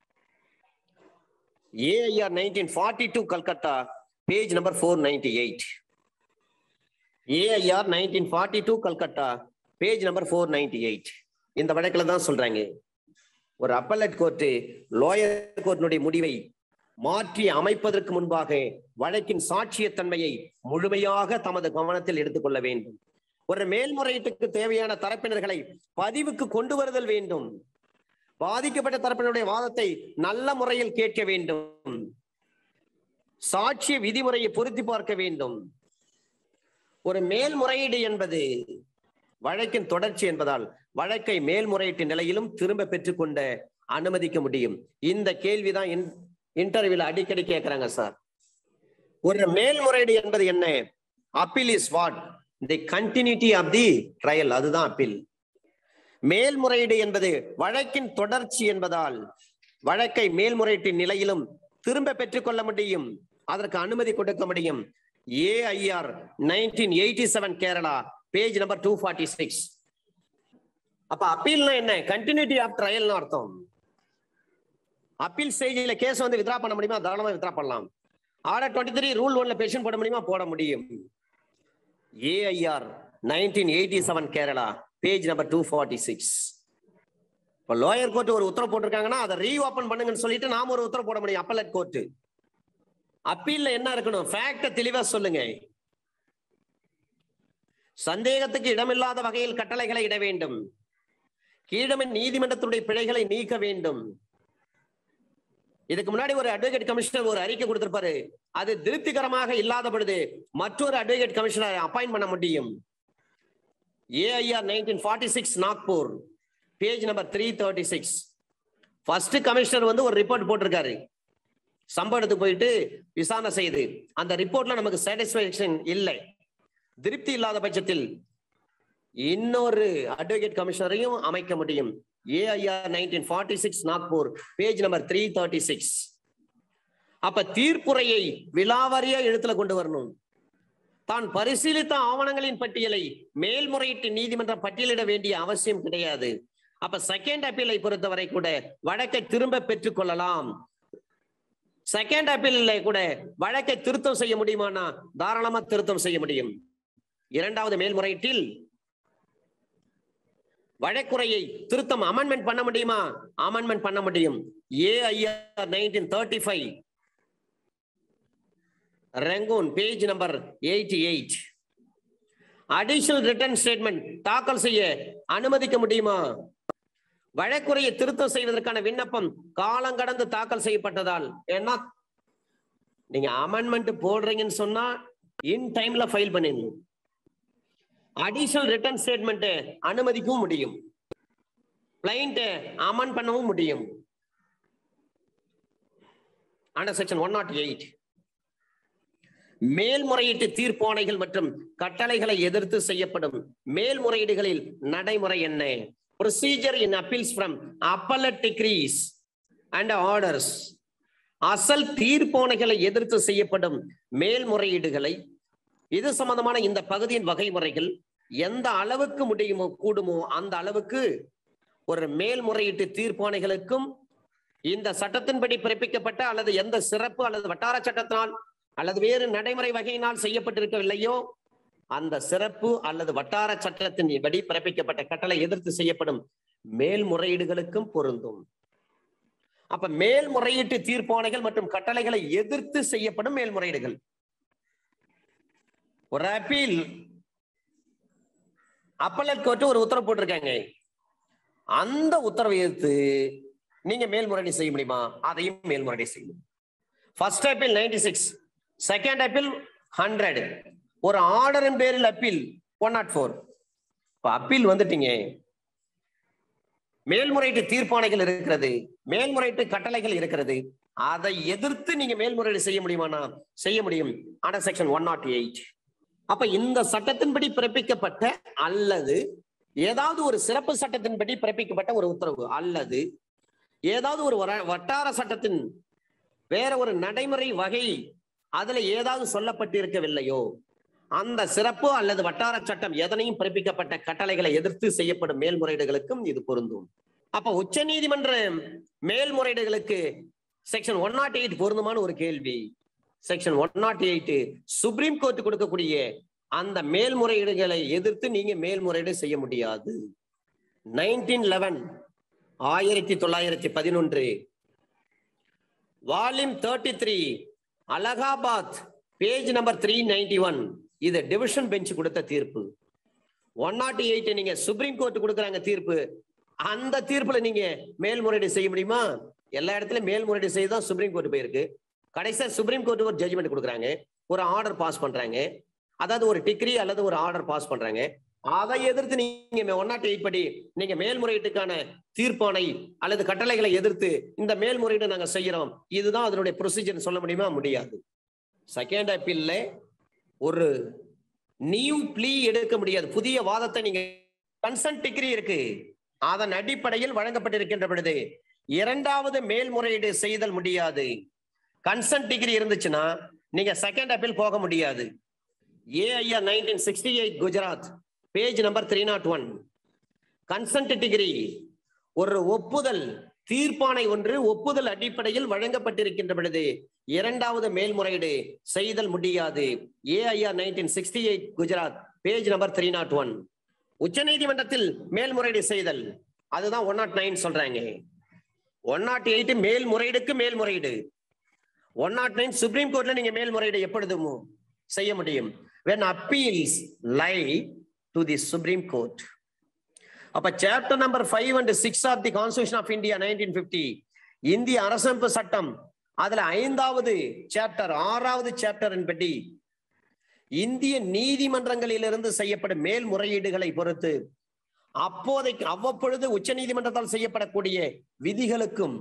AIR nineteen forty two Calcutta page number four ninety eight AIR nineteen forty two Calcutta page number four ninety eight இந்த வழக்கில் தான் சொல்றாங்க ஒரு அப்பல்லட் கோர்ட்டு லோயர் கோர்ட்டினுடைய முடிவை மாற்றி அமைப்பதற்கு முன்பாக வழக்கின் சாட்சியத்தன்மையை முழுமையாக தமது கவனத்தில் எடுத்துக்கொள்ள வேண்டும் ஒரு மேல்முறையீட்டுக்கு தேவையான தரப்பினர்களை பதிவுக்கு கொண்டு வருதல் வேண்டும் பாதிக்கப்பட்ட தரப்பினருடைய வாதத்தை நல்ல முறையில் கேட்க வேண்டும் சாட்சிய விதிமுறையை பொருத்தி பார்க்க வேண்டும் ஒரு மேல்முறையீடு என்பது வழக்கின் தொடர்ச்சி என்பதால் வழக்கை மேல்முறையீட்டு நிலையிலும் திரும்ப பெற்றுக்கொண்ட அனுமதிக்க முடியும் இந்த கேள்விதான் இன்டர்வியூல அடிக்கடி கேட்கிறாங்க சார் ஒரு மேல்முறையீடு என்பது என்ன appeal is what the continuity of the trial அதுதான் அப்பீல் மேல்முறையீடு என்பது வழக்கின் தொடர்ச்சி என்பதால் வழக்கை மேல்முறையீட்டின் நிலையிலும் திரும்ப பெற்றுக்கொள்ள முடியும் அதற்கு அனுமதி கொடுக்க முடியும் AIR nineteen eighty seven Kerala page number two forty six அப்ப அப்பீல்னா என்ன கண்டினியூட்டி ஆஃப் ட்ரையல்னு அர்த்தம் அப்பீல் ஸ்டேஜில் கேஸ் வந்து வித்ரா பண்ண முடியுமா தாராளமா வித்ரா பண்ணலாம் ஆர்டர் டுவெண்ட்டி த்ரீ ரூல் ஒன்ல பெஷன் போட முடியுமா போட முடியும் AIR nineteen eighty seven Kerala page number two forty six இப்போ லோயர் கோர்ட் ஒரு உத்தரவு போட்டிருக்காங்கன்னா அதை ரீ ஓப்பன் பண்ணுங்கன்னு சொல்லிட்டு நாம ஒரு உத்தரவு போட முடியும் அப்பலட் கோர்ட் அப்பீல்ல என்ன இருக்கணும் ஃபேக்ட தெளிவா சொல்லுங்க சந்தேகத்துக்கு இடமில்லாத வகையில் கட்டளைகளை இட வேண்டும் கீழமை நீதிமன்றத்துடைய பிழைகளை நீக்க வேண்டும் இதுக்கு முன்னாடி ஒரு அட்வொகேட் கமிஷனர் ஒரு அறிக்கை கொடுத்திருப்பாரு அது திருப்திகரமாக இல்லாத பொழுது மற்றொரு அட்வொகேட் கமிஷனர் அப்பாயிண்ட் பண்ண முடியும் AIR nineteen forty six Nagpur page number three thirty six first commissioner வந்து ஒரு ரிப்போர்ட் போட்டிருக்காரு சம்பவத்துக்கு போயிட்டு விசாரணை செய்து அந்த ரிப்போர்ட்ல நமக்கு சாட்டிஸ்பேக்ஷன் இல்லை திருப்தி இல்லாத பட்சத்தில் இன்னொரு அட்வொகேட் கமிஷனரையும் அமைக்க முடியும் AIR nineteen forty six Nagpur page number three thirty six அப்ப தீர்ப்புரையை விலாவாரியா எழுத்துல கொண்டு வரணும் தான் பரிசீலித்த ஆவணங்களின் பட்டியலை மேல்முறையீட்டு நீதிமன்றம் பட்டியலிட வேண்டிய அவசியம் கிடையாது அப்ப செகண்ட் அப்பீலை பொறுத்தவரை கூட வழக்கை திரும்ப பெற்றுக் கொள்ளலாம் செகண்ட் அப்பீல்ல கூட வழக்கை திருத்தம் செய்ய முடியுமானா தாராளமா திருத்தம் செய்ய முடியும் இரண்டாவது மேல்முறையீட்டில் வழக்குறையை திருத்தம் அமெண்ட்மெண்ட் பண்ண முடியுமா அமெண்ட்மெண்ட் பண்ண முடியும் AIR nineteen thirty five Rangoon page number eighty eight additional return statement தாக்கல் செய்ய அனுமதிக்க முடியுமா வழக்குறையை திருத்தம் செய்வதற்கான விண்ணப்பம் காலங்கடந்து தாக்கல் செய்யப்பட்டதால் ஏன்னா நீங்க அமெண்ட்மெண்ட் போடுறீங்கன்னு சொன்னா இன் டைம்ல ஃபைல் பண்ணிடணும் அடிஷனல் ரிட்டர்ன் ஸ்டேட்மெண்ட் அனுமதிக்கவும் முடியும் கிளைண்ட் அமன் பண்ணவும் முடியும் under section one not eight மேல்முறையீட்டு தீர்ப்பாணைகள் மற்றும் கட்டளைகளை எதிர்த்து செய்யப்படும் மேல்முறையீடுகளில் நடைமுறை என்ன procedure in appeals from appellate decrees and orders அசல் தீர்ப்பாணைகளை எதிர்த்து செய்யப்படும் மேல்முறையீடுகளை இது சம்பந்தமான இந்த பகுதியின் வகைமுறைகள் எந்த அளவுக்கு முடியுமோ கூடுமோ அந்த அளவுக்கு ஒரு மேல்முறையீட்டு தீர்ப்பாணைகளுக்கும் இந்த சட்டத்தின்படி பிறப்பிக்கப்பட்ட அல்லது எந்த சிறப்பு அல்லது வட்டார சட்டத்தினால் அல்லது வேறு நடைமுறை வகையினால் செய்யப்பட்டிருக்கவில்லையோ அந்த சிறப்பு அல்லது வட்டார சட்டத்தின் படி பிறப்பிக்கப்பட்ட கட்டளை எதிர்த்து செய்யப்படும் மேல்முறையீடுகளுக்கும் பொருந்தும் அப்ப மேல்முறையீட்டு தீர்ப்பாணைகள் மற்றும் கட்டளைகளை எதிர்த்து செய்யப்படும் மேல்முறையீடுகள் ஒரு அப்பீல் அப்பலட் கோர்ட் ஒரு உத்தரவு போட்டிருக்காங்க அந்த உத்தரவை எதிர்த்து நீங்க மேல்முறையீடு செய்ய முடியுமா அதையும் மேல்முறையீடு செய்யும் first appeal ninety six second appeal hundred ஒரு ஆர்டரின் பேரில் அப்பீல் ஒன் நாட் ஃபோர் இப்போ அப்பீல் வந்துட்டீங்க மேல்முறையீட்டு தீர்ப்பாணைகள் இருக்கிறது மேல்முறையீட்டு கட்டளைகள் இருக்கிறது அதை எதிர்த்து நீங்க மேல்முறையீடு செய்ய முடியுமானா செய்ய முடியும் under section one not eight அப்ப இந்த சட்டத்தின்படி பிறப்பிக்கப்பட்ட அல்லது ஏதாவது ஒரு சிறப்பு சட்டத்தின்படி பிறப்பிக்கப்பட்ட ஒரு உத்தரவு அல்லது ஏதாவது ஒரு வர- வட்டார சட்டத்தின் வேற ஒரு நடைமுறை வகை அதுல ஏதாவது சொல்லப்பட்டிருக்கவில்லையோ அந்த சிறப்பு அல்லது வட்டார சட்டம் எதனையும் பிறப்பிக்கப்பட்ட கட்டளைகளை எதிர்த்து செய்யப்படும் மேல்முறையீடுகளுக்கும் இது பொருந்தும் அப்ப உச்ச நீதிமன்ற மேல்முறையீடுகளுக்கு செக்ஷன் ஒன் நாட் எயிட் பொருந்துமான ஒரு கேள்வி section one not eight supreme court கொடுக்கக்கூடிய அந்த மேல்முறையீடுகளை எதிர்த்து நீங்க மேல்முறையீடு செய்ய முடியாது நைன்டீன் லெவன் ஆயிரத்தி தொள்ளாயிரத்தி பதினொன்று volume thirty three Allahabad page number three ninety one இது டிவிஷன் பெஞ்ச் கொடுத்த தீர்ப்பு ஒன் நாட் எயிட் நீங்க சுப்ரீம் கோர்ட் கொடுக்குறாங்க தீர்ப்பு அந்த தீர்ப்புல நீங்க மேல்முறையீடு செய்ய முடியுமா எல்லா இடத்துலயும் மேல்முறையீடு செய்து தான் சுப்ரீம் கோர்ட் போயிருக்கு கடைசியா சுப்ரீம் கோர்ட் ஒரு ஜட்ஜ்மெண்ட் கொடுக்குறாங்க ஒரு ஆர்டர் பாஸ் பண்றாங்க அதாவது ஒரு டிகிரி அல்லது ஒரு ஆர்டர் பாஸ் பண்றாங்க அதை எதிர்த்து நீங்க ஒன் நாட் எயிட் படி நீங்க மேல்முறையீட்டுக்கான தீர்ப்பானை அல்லது கட்டளைகளை எதிர்த்து இந்த மேல்முறையீடு நாங்க செய்யறோம் இதுதான் அதனுடைய ப்ரொசீஜர் சொல்ல முடியுமா முடியாது செகண்ட் அப்பீல்ல ஒரு நியூ ப்ளீ எடுக்க முடியாது புதிய வாதத்தை நீங்க கன்சன்ட் டிகிரி இருக்கு அதன் அடிப்படையில் வழங்கப்பட்டிருக்கின்ற பொழுது இரண்டாவது மேல்முறையீடு செய்தல் முடியாது கன்சன்ட் டிகிரி இருந்துச்சுன்னா நீங்க செகண்ட் அப்பீல் போக முடியாது AIR nineteen sixty eight Gujarat page number three not one consent decree ஒரு ஒப்புதல் தீர்ப்பானை ஒன்று ஒப்புதல் அடிப்படையில் வழங்கப்பட்டிருக்கின்ற பொழுது இரண்டாவது மேல்முறையீடு செய்தல் முடியாது AIR nineteen sixty eight Gujarat page number three not one உச்ச நீதிமன்றத்தில் மேல்முறையீடு செய்தல் அதுதான் ஒன் நாட் நைன் சொல்றாங்க ஒன் நாட் எயிட் மேல்முறையீடுக்கு மேல்முறையீடு ஒன் நாட் நைன் சுப்ரீம் கோர்ட்ல நீங்க மேல்முறையீடு எப்பொழுதும் செய்ய முடியும் when appeals lie to the supreme court அப்ப chapter number five and six of the constitution of India nineteen fifty இந்திய அரசமைப்பு சட்டம் அதுல ஐந்தாவது சாப்டர் ஆறாவது சாப்டரின் படி இந்திய நீதிமன்றங்களிலிருந்து செய்யப்படும் மேல்முறையீடுகளை பொறுத்து அப்போதைக்கு அவ்வப்பொழுது உச்ச நீதிமன்றத்தால் செய்யப்படக்கூடிய விதிகளுக்கும்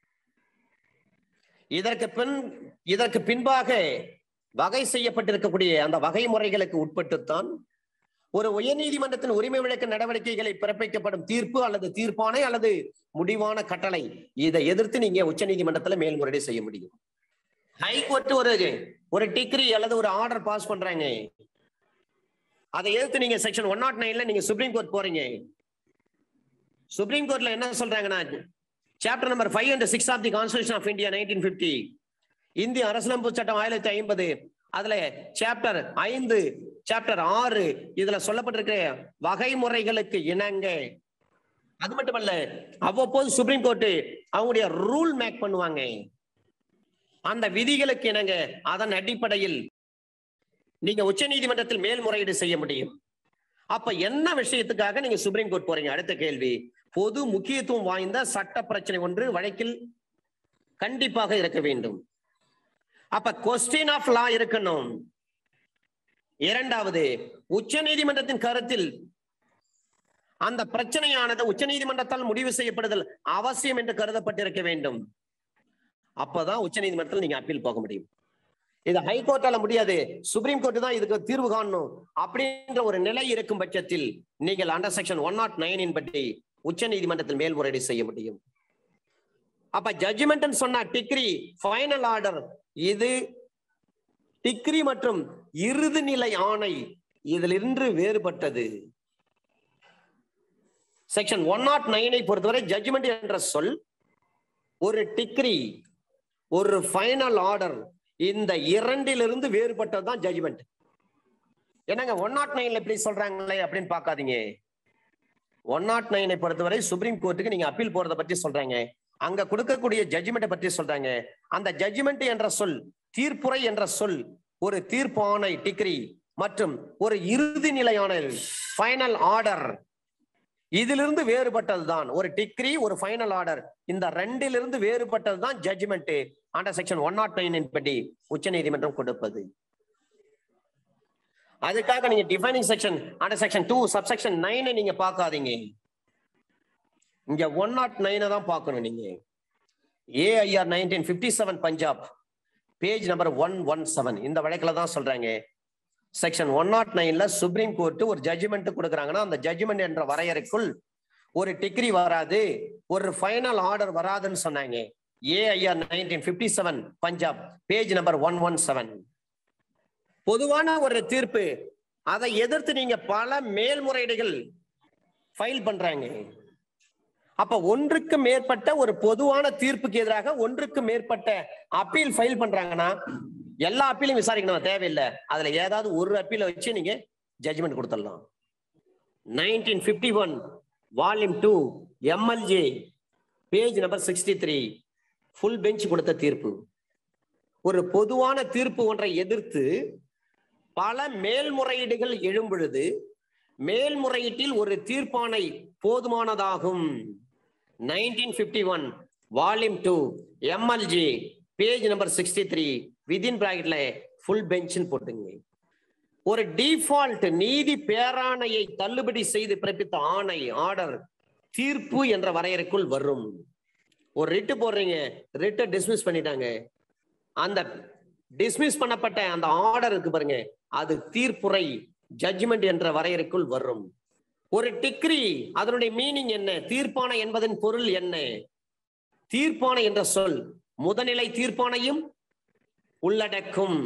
இதற்கு பின் இதற்கு பின்பாக வகை செய்யப்பட்டிருக்கக்கூடிய அந்த வகை முறைகளுக்கு உட்பட்டுத்தான் ஒரு உயர்நீதிமன்றத்தின் உரிமை விளக்க நடவடிக்கைகளை பிறப்பிக்கப்படும் தீர்ப்பு அல்லது தீர்ப்பானை அல்லது முடிவான கட்டளை இதை எதிர்த்து நீங்க உச்ச நீதிமன்றத்துல மேல்முறையீடு செய்ய முடியும் ஹைகோர்ட் ஒரு ஒரு டிகிரி அல்லது ஒரு ஆர்டர் பாஸ் பண்றாங்க அதை எதிர்த்து நீங்க செக்ஷன் ஒன் நாட் நைன்ல நீங்க சுப்ரீம் கோர்ட் போறீங்க சுப்ரீம் கோர்ட்ல என்ன சொல்றாங்கன்னா chapter number five and six of the constitution of India nineteen fifty இந்திய அரசியலமைப்பு சட்டம் ஆயிரத்தி ஐம்பது அதுல சாப்டர் ஐந்து சாப்டர் ஆறு இதுல சொல்லப்பட்டிருக்கிற வகைமுறைகளுக்கு இணங்க அது மட்டுமல்ல அவ்வப்போது சுப்ரீம் கோர்ட் அவங்களுடைய ரூல் மேக் பண்ணுவாங்க அந்த விதிகளுக்கு இணங்க அதன் அடிப்படையில் நீங்க உச்ச நீதிமன்றத்தில் மேல்முறையீடு செய்ய முடியும் அப்ப என்ன விஷயத்துக்காக நீங்க சுப்ரீம் கோர்ட் போறீங்க அடுத்த கேள்வி பொது முக்கியத்துவம் வாய்ந்த சட்ட பிரச்சனை ஒன்று வழக்கில் கண்டிப்பாக இருக்க வேண்டும் அப்ப கொஸ்டின் ஆஃப் லா இருக்கணும் இரண்டாவது உச்ச நீதிமன்றத்தின் கருத்தில் அந்த பிரச்சனையானது உச்ச நீதிமன்றத்தால் முடிவு செய்யப்படுதல் அவசியம் என்று கருதப்பட்டிருக்க வேண்டும் அப்பதான் உச்ச நீதிமன்றத்தில் நீங்க அப்பீல் போக முடியும் இது ஹைகோர்ட்டால முடியாது சுப்ரீம் கோர்ட் தான் இதுக்கு தீர்வு காணணும் அப்படின்ற ஒரு நிலை இருக்கும் பட்சத்தில் நீங்கள் அண்டர் செக்ஷன் ஒன் நாட் நைனின் பற்றி உச்ச நீதிமன்றத்தில் மேல்முறையீடு செய்ய முடியும் அப்ப ஜட்ஜ்மெண்ட் சொன்ன டிகிரி ஃபைனல் ஆர்டர் இது டிகிரி மற்றும் இறுதி நிலை ஆணை இதிலிருந்து வேறுபட்டது செக்ஷன் ஒன் நாட் நைனை பொறுத்தவரை ஜட்ஜ்மெண்ட் என்ற சொல் ஒரு டிகிரி ஒரு ஃபைனல் ஆர்டர் இந்த இரண்டிலிருந்து வேறுபட்டதுதான் ஜட்ஜ்மெண்ட் என்னங்க ஒன் நாட் நைன்ல எப்படி சொல்றாங்களே அப்படின்னு பார்க்காதீங்க ஒன் நாட் நைனை பொறுத்தவரை சுப்ரீம் கோர்ட்டுக்கு நீங்க அப்பீல் போறதை பற்றி சொல்றாங்க அங்க கொடுக்கக்கூடிய ஜட்ஜ்மெண்ட்டை பற்றி சொல்றாங்க அந்த ஜட்ஜ்மெண்ட் என்ற சொல் தீர்ப்புரை என்ற சொல் ஒரு தீர்ப்பானை டிகிரி மற்றும் ஒரு இறுதி நிலையான ஃபைனல் ஆர்டர் இதிலிருந்து வேறுபட்டதுதான் ஒரு டிகிரி ஒரு ஃபைனல் ஆர்டர் இந்த ரெண்டிலிருந்து வேறுபட்டதுதான் judgment under section one not nine படி உச்ச நீதிமன்றம் கொடுப்பது அதுக்காக நீங்க defining section under section two subsection நைனை நீங்க பார்க்காதீங்க இங்க ஒன் நாட் நைனை தான் பார்க்கணும் நீங்க AIR nineteen fifty seven Punjab page number one one seven இந்த வழக்குல தான் சொல்றாங்க செக்ஷன் ஒன் நாட் நைன்ல சுப்ரீம் கோர்ட் ஒரு ஜட்ஜ்மெண்ட் கொடுக்குறாங்கன்னா அந்த ஜட்ஜ்மெண்ட் என்ற வரையறைக்குள் ஒரு டிகிரி வராது ஒரு ஃபைனல் ஆர்டர் வராதுன்னு சொன்னாங்க AIR nineteen fifty seven Punjab page number one one seven பொதுவான ஒரு தீர்ப்பு அதை எதிர்த்து நீங்க பல மேல்முறையீடுகள் ஃபைல் பண்றாங்க அப்ப ஒன்றுக்கு மேற்பட்ட ஒரு பொதுவான தீர்ப்புக்கு எதிராக ஒன்றுக்கு மேற்பட்ட அப்பீல் ஃபைல் பண்றாங்கன்னா எல்லா அப்பீலையும் விசாரிக்கணும் தேவையில்லை அதுல ஏதாவது ஒரு அப்பீல வச்சு நீங்க ஜட்ஜ்மெண்ட் கொடுத்துடலாம் nineteen fifty one volume two MLJ page number sixty three full bench கொடுத்த தீர்ப்பு ஒரு பொதுவான தீர்ப்பு ஒன்றை எதிர்த்து பல மேல்முறையீடுகள் எழும் பொழுது மேல்முறையீட்டில் ஒரு தீர்ப்பானை போதுமானதாகும் nineteen fifty one volume two MLJ page number sixty three within பிராக்கெட்ல ஃபுல் பெஞ்ச்னு போட்டுங்க ஒரு டிஃபால்ட் நீதி பேராணையை தள்ளுபடி செய்து பிறப்பித்த ஆணை ஆர்டர் தீர்ப்பு என்ற வரையறைக்குள் வரும் ஒரு ரிட்டு போடுறீங்க ரிட்டை டிஸ்மிஸ் பண்ணிட்டாங்க அந்த டிஸ்மிஸ் பண்ணப்பட்ட அந்த ஆர்டர் இருக்கு பாருங்க அது தீர்ப்புரை ஜட்ஜ்மெண்ட் என்ற வரையறைக்குள் வரும் ஒரு டிகிரி அதனுடைய மீனிங் என்ன தீர்ப்பானை என்பதன் பொருள் என்ன தீர்ப்பானை என்ற சொல் முதநிலை தீர்ப்பானையும் உள்ளடக்கும்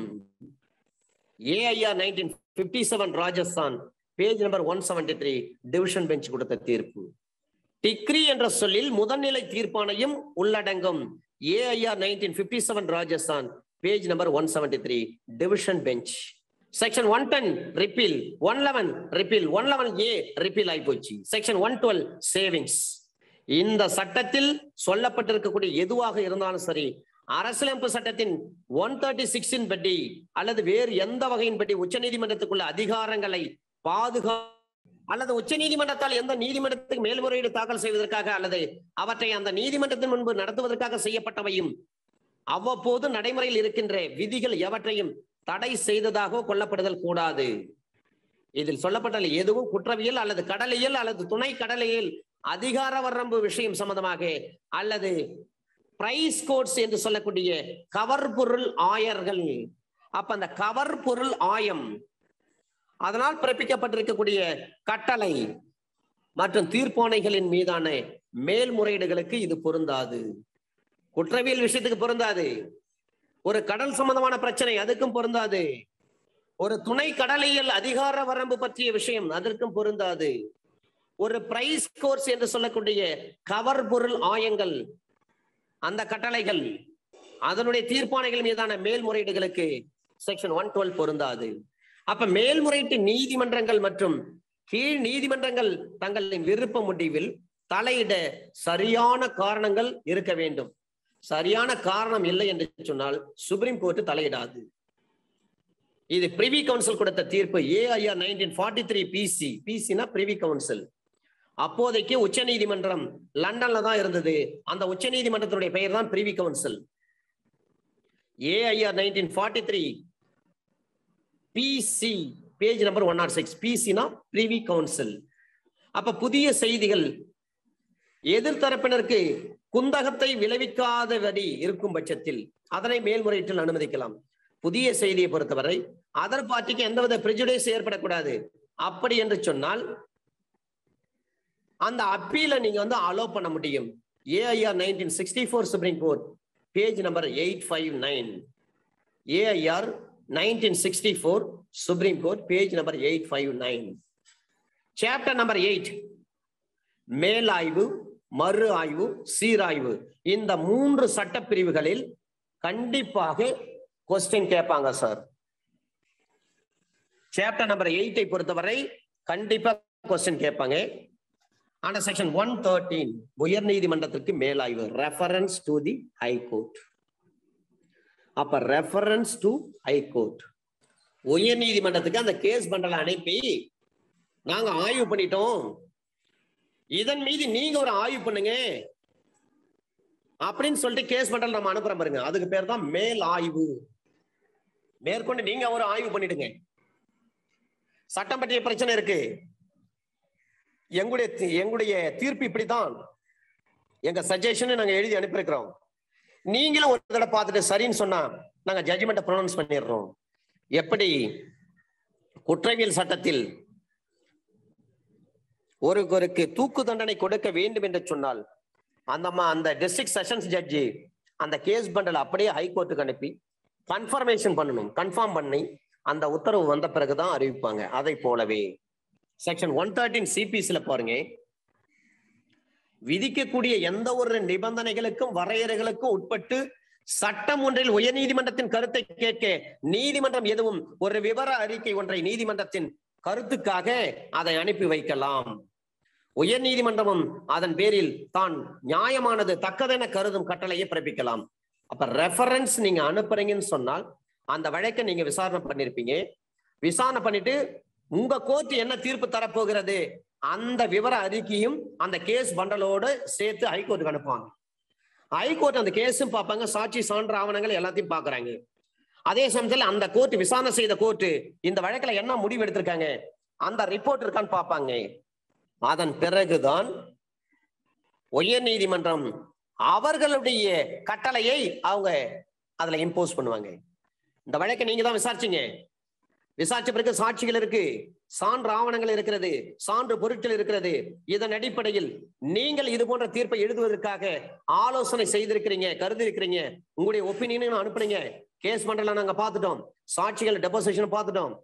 AIR nineteen fifty seven Rajasthan page number one seventy three division bench கொடுத்த தீர்ப்பு டிக்ரி என்ற சொல்லில் முதல்நிலை தீர்ப்பானையும் உள்ளடங்கும் AIR nineteen fifty seven Rajasthan page number one seventy three division bench section one ten repeal one eleven repeal one eleven A repeal ஆகி போச்சு செக்ஷன் ஒன் டுவெல் சேவிங்ஸ் இந்த சட்டத்தில் சொல்லப்பட்டிருக்கக்கூடிய எதுவாக இருந்தாலும் சரி அரசியலமைப்பு சட்டத்தின் ஒன் தேர்ட்டி சிக்ஸின் படி அல்லது வேறு எந்த வகையின் படி உச்சநீதிமன்றத்துக்குள்ள அதிகாரங்களை பாதுகா அல்லது உச்ச நீதிமன்றத்தால் எந்த நீதிமன்றத்துக்கு மேல்முறையீடு தாக்கல் செய்வதற்காக அல்லது அவற்றை அந்த நீதிமன்றத்தின் முன்பு நடத்துவதற்காக செய்யப்பட்டவையும் அவ்வப்போது நடைமுறையில் இருக்கின்ற விதிகள் எவற்றையும் தடை செய்ததாக கொல்லப்படுதல் கூடாது இதில் சொல்லப்பட்ட எதுவும் குற்றவியல் அல்லது கடலியல் அல்லது துணை கடலியல் அதிகார வரம்பு விஷயம் சம்பந்தமாக அல்லது பிரைஸ் கோட்ஸ் என்று சொல்லக்கூடிய கவர் பொருள் ஆயர்கள் அப்ப அந்த கவர் பொருள் ஆயம் அதனால் பிறப்பிக்கப்பட்டிருக்கக்கூடிய கட்டளை மற்றும் தீர்ப்பாணைகளின் மீதான மேல்முறையீடுகளுக்கு இது பொருந்தாது குற்றவியல் விஷயத்துக்கு பொருந்தாது ஒரு கடல் சம்பந்தமான பிரச்சனை அதுக்கும் பொருந்தாது ஒரு துணை கடலியல் அதிகார வரம்பு பற்றிய விஷயம் அதற்கும் பொருந்தாது ஒரு பிரைஸ் கோர்ஸ் என்று சொல்லக்கூடிய கவர் பொருள் ஆயங்கள் அந்த கட்டளைகள் அதனுடைய தீர்ப்பாணைகள் மீதான மேல்முறையீடுகளுக்கு செக்ஷன் ஒன் டுவெல் பொருந்தாது அப்ப மேல்முறையீட்டு நீதிமன்றங்கள் மற்றும் கீழ் நீதிமன்றங்கள் தங்களின் விருப்ப முடிவில் தலையிட சரியான காரணங்கள் இருக்க வேண்டும் சரியான காரணம் இல்லை என்று சொன்னால் சுப்ரீம் கோர்ட் தலையிடாது இது பிரிவி கவுன்சில் கொடுத்த தீர்ப்பு AIR nineteen forty three PC பிசினா பிரிவி கவுன்சில் அப்போதைக்கு உச்ச நீதிமன்றம் லண்டன்ல தான் இருந்தது அந்த உச்ச நீதிமன்றத்தினுடைய பெயர் தான் Privy Council AIR nineteen forty three PC page number one not six பிசினா பிரிவி கவுன்சில் அப்ப புதிய செய்திகள் எதிர்த்தரப்பினருக்கு குந்தகத்தை விளைவிக்காதபடி இருக்கும் பட்சத்தில் அதனை மேல்முறையீட்டில் அனுமதிக்கலாம் புதிய செய்தியை பொறுத்தவரை அதர் பார்ட்டிக்கு எந்தவித பிரிஜுடைஸ் ஏற்படக்கூடாது அப்படி என்று சொன்னால் அந்த அப்பீல நீங்க வந்து அலோ பண்ண முடியும் AIR nineteen sixty four supreme court page number eight five nine AIR nineteen sixty four supreme court page number eight five nine chapter number eight மேலாய்வு மறு ஆய்வு சீராய்வு இந்த மூன்று சட்ட பிரிவுகளில் கண்டிப்பாக கொஸ்டின் கேட்பாங்க சார் சாப்டர் நம்பர் எயிட்டை பொறுத்தவரை கண்டிப்பா கொஸ்டின் கேட்பாங்க அண்டர் செக்ஷன் ஒன் தேர்ட்டீன் உயர் நீதிமன்றத்திற்கு மேலாய்வு reference to the high court அப்ப ரெஃபரன்ஸ் டு ஹை கோர்ட் உயர் நீதிமன்றத்துக்கு அந்த கேஸ் பண்டலை அனுப்பி நாங்க ஆய்வு பண்ணிட்டோம் இதன் மீது நீங்க ஒரு ஆய்வு பண்ணுங்க அப்படின்னு சொல்லிட்டு கேஸ் பண்டல் நம்ம அனுப்புறோம் பாருங்க அதுக்கு பேர் தான் மேல் ஆய்வு மேற்கொண்டு நீங்க ஒரு ஆய்வு பண்ணிடுங்க சட்டம் பற்றிய பிரச்சனை இருக்கு எங்களுடைய தி- எங்களுடைய தீர்ப்பு இப்படித்தான் எங்க சஜஷன் நாங்க எழுதி அனுப்பியிருக்கிறோம் நீங்களும் ஒரு தடவை பார்த்துட்டு சரின்னு சொன்னா நாங்க ஜட்ஜ்மெண்ட்டை ப்ரொனவுன்ஸ் பண்ணிடுறோம் எப்படி குற்றவியல் சட்டத்தில் ஒருவருக்கு தூக்கு தண்டனை கொடுக்க வேண்டும் என்று சொன்னால் அந்த ம- அந்த டிஸ்ட்ரிக்ட் செஷன்ஸ் ஜட்ஜி அந்த கேஸ் பண்டல் அப்படியே ஹைகோர்ட்டுக்கு அனுப்பி கன்ஃபர்மேஷன் பண்ணணும் கன்ஃபார்ம் பண்ணி அந்த உத்தரவு வந்த பிறகுதான் அறிவிப்பாங்க அதை போலவே செக்ஷன் ஒன் தேர்ட்டின் சிபிஸ்ல பாருங்க விதிக்கக்கூடிய எந்த ஒரு நிபந்தனைகளுக்கும் வரையறைகளுக்கும் உட்பட்டு சட்டம் ஒன்றில் உயர்நீதிமன்றத்தின் கருத்தை கேட்க நீதிமன்றம் எதுவும் ஒரு விவர அறிக்கை ஒன்றை நீதிமன்றத்தின் கருத்துக்காக அதை அனுப்பி வைக்கலாம் உயர் நீதிமன்றமும் அதன் பேரில் தான் நியாயமானது தக்கதென கருதும் கட்டளையை பிறப்பிக்கலாம் அப்ப ரெஃபரன்ஸ் நீங்க அனுப்புறீங்கன்னு சொன்னால் அந்த வழக்கை நீங்க விசாரணை பண்ணிருப்பீங்க விசாரணை பண்ணிட்டு உங்க கோர்ட் என்ன தீர்ப்பு தரப்போகிறது அந்த விவர அறிக்கையும் அந்த கேஸ் பண்டலோட சேர்த்து ஹைகோர்ட்டுக்கு அனுப்புவாங்க ஹைகோர்ட் அந்த கேஸும் பார்ப்பாங்க சாட்சி சான்று ஆவணங்கள் எல்லாத்தையும் பார்க்கறாங்க அதே சமயத்தில் அந்த கோர்ட் விசாரணை செய்த கோர்ட் இந்த வழக்குல என்ன முடிவு எடுத்திருக்காங்க அந்த ரிப்போர்ட் இருக்கான்னு பார்ப்பாங்க அதன் பிறகுதான் உயர் நீதிமன்றம் அவர்களுடைய கட்டளையை அவங்க அதுல இம்போஸ் பண்ணுவாங்க இந்த வழக்கை நீங்க தான் விசாரிச்சீங்க விசாரிச்ச பிறகு சாட்சிகள் இருக்கு சான்று ஆவணங்கள் இருக்கிறது சான்று பொருட்கள் இருக்கிறது இதன் அடிப்படையில் நீங்கள் இது போன்ற தீர்ப்பை எழுதுவதற்காக ஆலோசனை செய்திருக்கிறீங்க கருதி இருக்கிறீங்க உங்களுடைய ஒப்பீனியனும் அனுப்புனீங்க கேஸ் மண்டல நாங்க பார்த்துட்டோம் சாட்சிகள் டெபோசிஷன் பார்த்துட்டோம்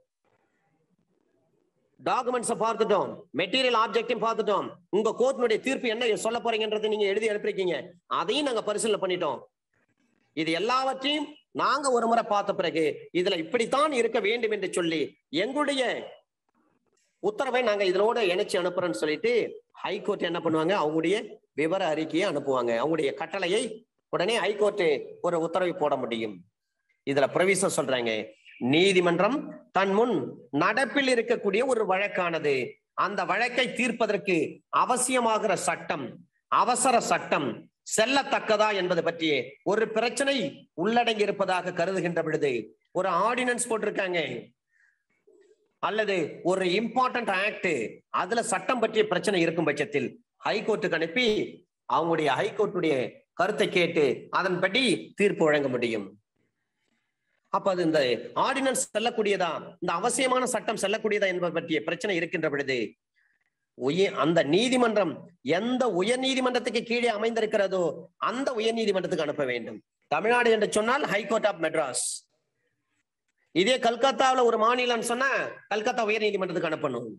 டாக்குமெண்ட்ஸை பார்த்துட்டோம் மெட்டீரியல் ஆப்ஜெக்டையும் பார்த்துட்டோம் உங்க கோர்ட்டினுடைய தீர்ப்பு என்ன சொல்ல போறீங்கன்றதை நீங்க எழுதி அனுப்பிருக்கீங்க அதையும் நாங்க பரிசீலனை பண்ணிட்டோம் இது எல்லாவற்றையும் நாங்க ஒரு முறை பார்த்த பிறகு இதுல இப்படித்தான் இருக்க வேண்டும் என்று சொல்லி எங்களுடைய உத்தரவை நாங்க இதனோட இணைச்சு அனுப்புறோம்னு சொல்லிட்டு ஹைகோர்ட் என்ன பண்ணுவாங்க அவங்களுடைய விவர அறிக்கையை அனுப்புவாங்க அவங்களுடைய கட்டளையை உடனே ஹைகோர்ட் ஒரு உத்தரவை போட முடியும் இதுல பிரவிசம் சொல்றாங்க நீதிமன்றம் தன் முன் நடப்பில் இருக்கக்கூடிய ஒரு வழக்கானது அந்த வழக்கை தீர்ப்பதற்கு அவசியமாகிற சட்டம் அவசர சட்டம் செல்லத்தக்கதா என்பது பற்றி ஒரு பிரச்சனை உள்ளடங்கி இருப்பதாக கருதுகின்ற பொழுது ஒரு ஆர்டினன்ஸ் போட்டிருக்காங்க அல்லது ஒரு இம்பார்ட்டன்ட் ஆக்ட் அதுல சட்டம் பற்றிய பிரச்சனை இருக்கும் பட்சத்தில் ஹைகோர்ட்டுக்கு அனுப்பி அவங்களுடைய ஹைகோர்ட்டுடைய கருத்தை கேட்டு அதன்படி தீர்ப்பு வழங்க முடியும் அப்ப அது இந்த ஆர்டினன்ஸ் செல்லக்கூடியதா இந்த அவசியமான சட்டம் செல்லக்கூடியதா என்பது பற்றிய பிரச்சனை இருக்கின்ற பொழுது உய அந்த நீதிமன்றம் எந்த உயர் நீதிமன்றத்துக்கு கீழே அமைந்திருக்கிறதோ அந்த உயர் நீதிமன்றத்துக்கு அனுப்ப வேண்டும் தமிழ்நாடு என்று சொன்னால் ஹைகோர்ட் ஆஃப் மெட்ராஸ் இதே கல்கத்தாவுல ஒரு மாநிலம் சொன்னா கல்கத்தா உயர் நீதிமன்றத்துக்கு அனுப்பணும்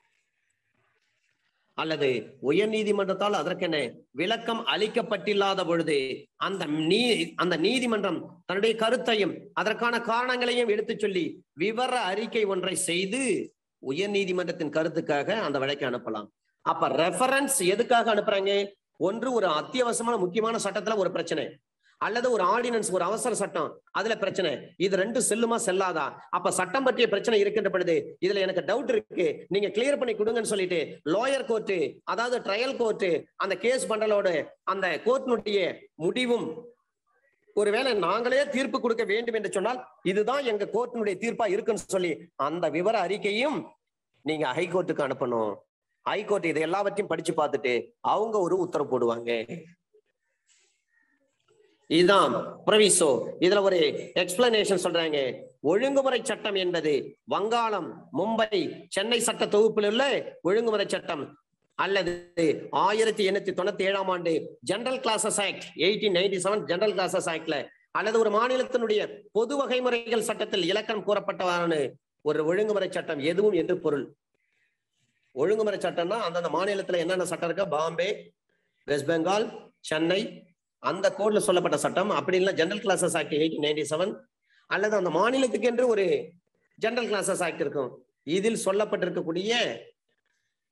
அல்லது உயர் நீதிமன்றத்தால் அதற்கென விளக்கம் அளிக்கப்பட்டில்லாத பொழுது அந்த நீ அந்த நீதிமன்றம் தன்னுடைய கருத்தையும் அதற்கான காரணங்களையும் எடுத்துச் சொல்லி விவர அறிக்கை ஒன்றை செய்து உயர் நீதிமன்றத்தின் கருத்துக்காக அந்த வழக்கை அனுப்பலாம் அப்ப ரெஃபரன்ஸ் எதுக்காக அனுப்புறாங்க ஒன்று ஒரு அத்தியாவசியமான முக்கியமான சட்டத்துல ஒரு பிரச்சனை அல்லது ஒரு ஆர்டினன்ஸ் ஒரு அவசர சட்டம் அதுல பிரச்சனை இது ரெண்டு செல்லுமா செல்லாதா அப்ப சட்டம் பற்றிய பிரச்சனை இருக்கின்ற பொழுது இதுல எனக்கு டவுட் இருக்கு நீங்க கிளியர் பண்ணி கொடுங்கன்னு சொல்லிட்டு லோயர் கோர்ட்டு அதாவது ட்ரையல் கோர்ட்டு அந்த கேஸ் பண்டலோட அந்த கோர்ட்டினுடைய முடிவும் ஒருவேளை நாங்களே தீர்ப்பு கொடுக்க வேண்டும் என்று சொன்னால் இதுதான் எங்க கோர்ட்டினுடைய தீர்ப்பா இருக்குன்னு சொல்லி அந்த விவர அறிக்கையும் நீங்க ஹைகோர்ட்டுக்கு அனுப்பணும் ஹைகோர்ட் இது எல்லாவற்றையும் படிச்சு பார்த்துட்டு அவங்க ஒரு உத்தரவு போடுவாங்க இதுதான் பிரவிசோ இதுல ஒரு எக்ஸ்பிளனேஷன் சொல்றாங்க ஒழுங்குமுறை சட்டம் என்பது வங்காளம் மும்பை சென்னை சட்ட தொகுப்பில் உள்ள ஒழுங்குமுறை சட்டம் அல்லது ஆயிரத்தி எண்ணூத்தி தொண்ணூத்தி ஏழாம் ஆண்டு General Clauses Act eighteen ninety seven General Clauses ஆக்ட்ல அல்லது ஒரு மாநிலத்தினுடைய பொது வகைமுறைகள் சட்டத்தில் இலக்கணம் கூறப்பட்டவான ஒரு ஒழுங்குமுறை சட்டம் எதுவும் என்று பொருள் ஒழுங்குமுறை சட்டம்னா அந்தந்த மாநிலத்துல என்னென்ன சட்டம் இருக்கா பாம்பே வெஸ்ட் பெங்கால் சென்னை அந்த கோட்ல சொல்லப்பட்ட சட்டம் அப்படி இல்லை General Clauses Act eighteen ninety seven அல்லது அந்த மாநிலத்துக்கு என்று ஒரு ஜெனரல் கிளாசஸ் ஆக்ட் இருக்கும் இதில் சொல்லப்பட்டிருக்கக்கூடிய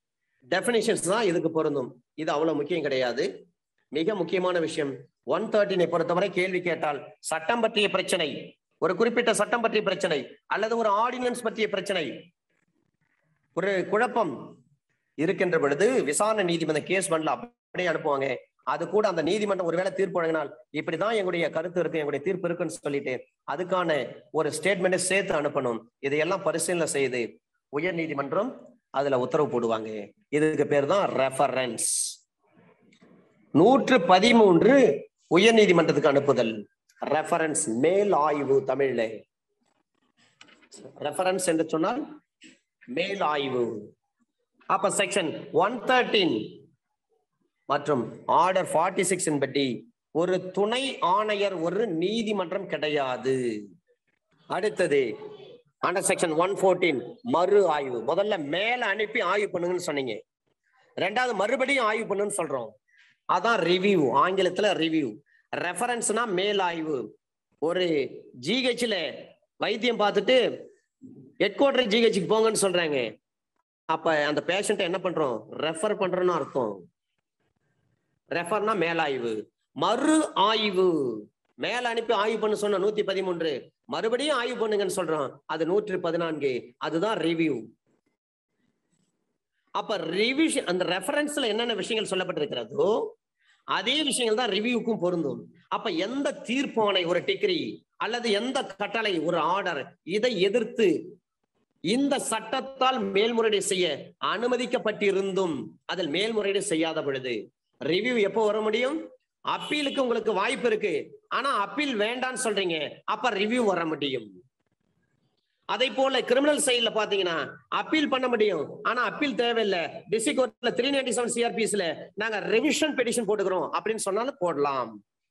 டெபினிஷன்ஸ் தான் இதுக்கு பொருந்தும் இது அவ்வளவு முக்கியம் கிடையாது மிக முக்கியமான விஷயம் ஒன் தேர்ட்டினை பொறுத்தவரை கேள்வி கேட்டால் சட்டம் பற்றிய பிரச்சனை ஒரு குறிப்பிட்ட சட்டம் பற்றிய பிரச்சனை அல்லது ஒரு ஆர்டினன்ஸ் பற்றிய பிரச்சனை ஒரு குழப்பம் இருக்கின்ற பொழுது விசாரணை நீதிமன்ற கேஸ் பண்ணல அப்படியே அனுப்புவாங்க அது கூட அந்த நீதிமன்றம் ஒருவேளை தீர்ப்பு வழங்கினால் இப்படிதான் எங்களுடைய கருத்து இருக்கு எங்களுடைய தீர்ப்பு இருக்குன்னு சொல்லிட்டு அதுக்கான ஒரு ஸ்டேட்மெண்ட்டை சேர்த்து அனுப்பணும் இதையெல்லாம் பரிசீலனை செய்து உயர் நீதிமன்றம் அதுல உத்தரவு போடுவாங்க இதுக்கு பேர் தான் ரெஃபரன்ஸ் நூற்று பதிமூன்று உயர் நீதிமன்றத்துக்கு அனுப்புதல் ரெஃபரன்ஸ் மேல் ஆய்வு தமிழ்ல ரெஃபரன்ஸ் என்று சொன்னால் மேல் ஆய்வு அப்ப செக்ஷன் ஒன் தேர்ட்டீன் மற்றும் ஆர்டர் ஃபார்ட்டி சிக்ஸ் படி ஒரு துணை ஆணையர் ஒரு நீதிமன்றம் கிடையாது அடுத்தது அண்டர் செக்ஷன் ஒன் ஃபோர்டீன் மறு ஆய்வு முதல்ல மேல அனுப்பி ஆய்வு பண்ணுங்கன்னு சொன்னீங்க ரெண்டாவது மறுபடியும் ஆய்வு பண்ணுன்னு சொல்றோம் அதான் ரிவ்யூ ஆங்கிலத்துல ரிவ்யூ ரெஃபரன்ஸ்னா மேல் ஆய்வு ஒரு ஜிஹெச்ல வைத்தியம் பார்த்துட்டு ஹெட் குவார்டர் ஜிஹெச்சுக்கு போங்கன்னு சொல்றாங்க அப்ப அந்த பேஷண்ட் என்ன பண்றோம் ரெஃபர் பண்றோம்னு அர்த்தம் ரெஃபர்னா மேலாய்வு மறு ஆய்வு மேல அனுப்பி ஆய்வு பண்ண சொன்ன நூத்தி பதிமூன்று மறுபடியும் ஆய்வு பண்ணுங்கன்னு சொல்றோம் அது நூற்றி பதினான்கு அதுதான் ரிவ்யூ அப்ப ரிவிஷன் அந்த ரெஃபரன்ஸ்ல என்னென்ன விஷயங்கள் சொல்லப்பட்டிருக்கிறதோ அதே விஷயங்கள் தான் ரிவ்யூக்கும் பொருந்தும் அப்ப எந்த தீர்ப்பானை ஒரு டிகிரி அல்லது எந்த கட்டளை ஒரு ஆர்டர் இதை எதிர்த்து இந்த சட்டத்தால் மேல்முறையீடு செய்ய அனுமதிக்கப்பட்டிருந்தும் அதில் மேல்முறையீடு செய்யாத பொழுது ரிவ்யூ எப்போ வர முடியும் அப்பீலுக்கு உங்களுக்கு வாய்ப்பு இருக்கு ஆனா அப்பீல் வேண்டாம்னு சொல்றீங்க அப்ப ரிவ்யூ வர முடியும் அதை போல கிரிமினல் சைட்ல பாத்தீங்கன்னா அப்பீல் பண்ண முடியும் ஆனா அப்பீல் தேவையில்லை டிஸ்ட்ரிக்ட் கோர்ட்ல த்ரீ நைன்டி செவன் சிஆர்பிஸ்ல நாங்க ரெவிஷன் பெட்டிஷன் போட்டுக்கிறோம் அப்படின்னு சொன்னாலும் போடலாம்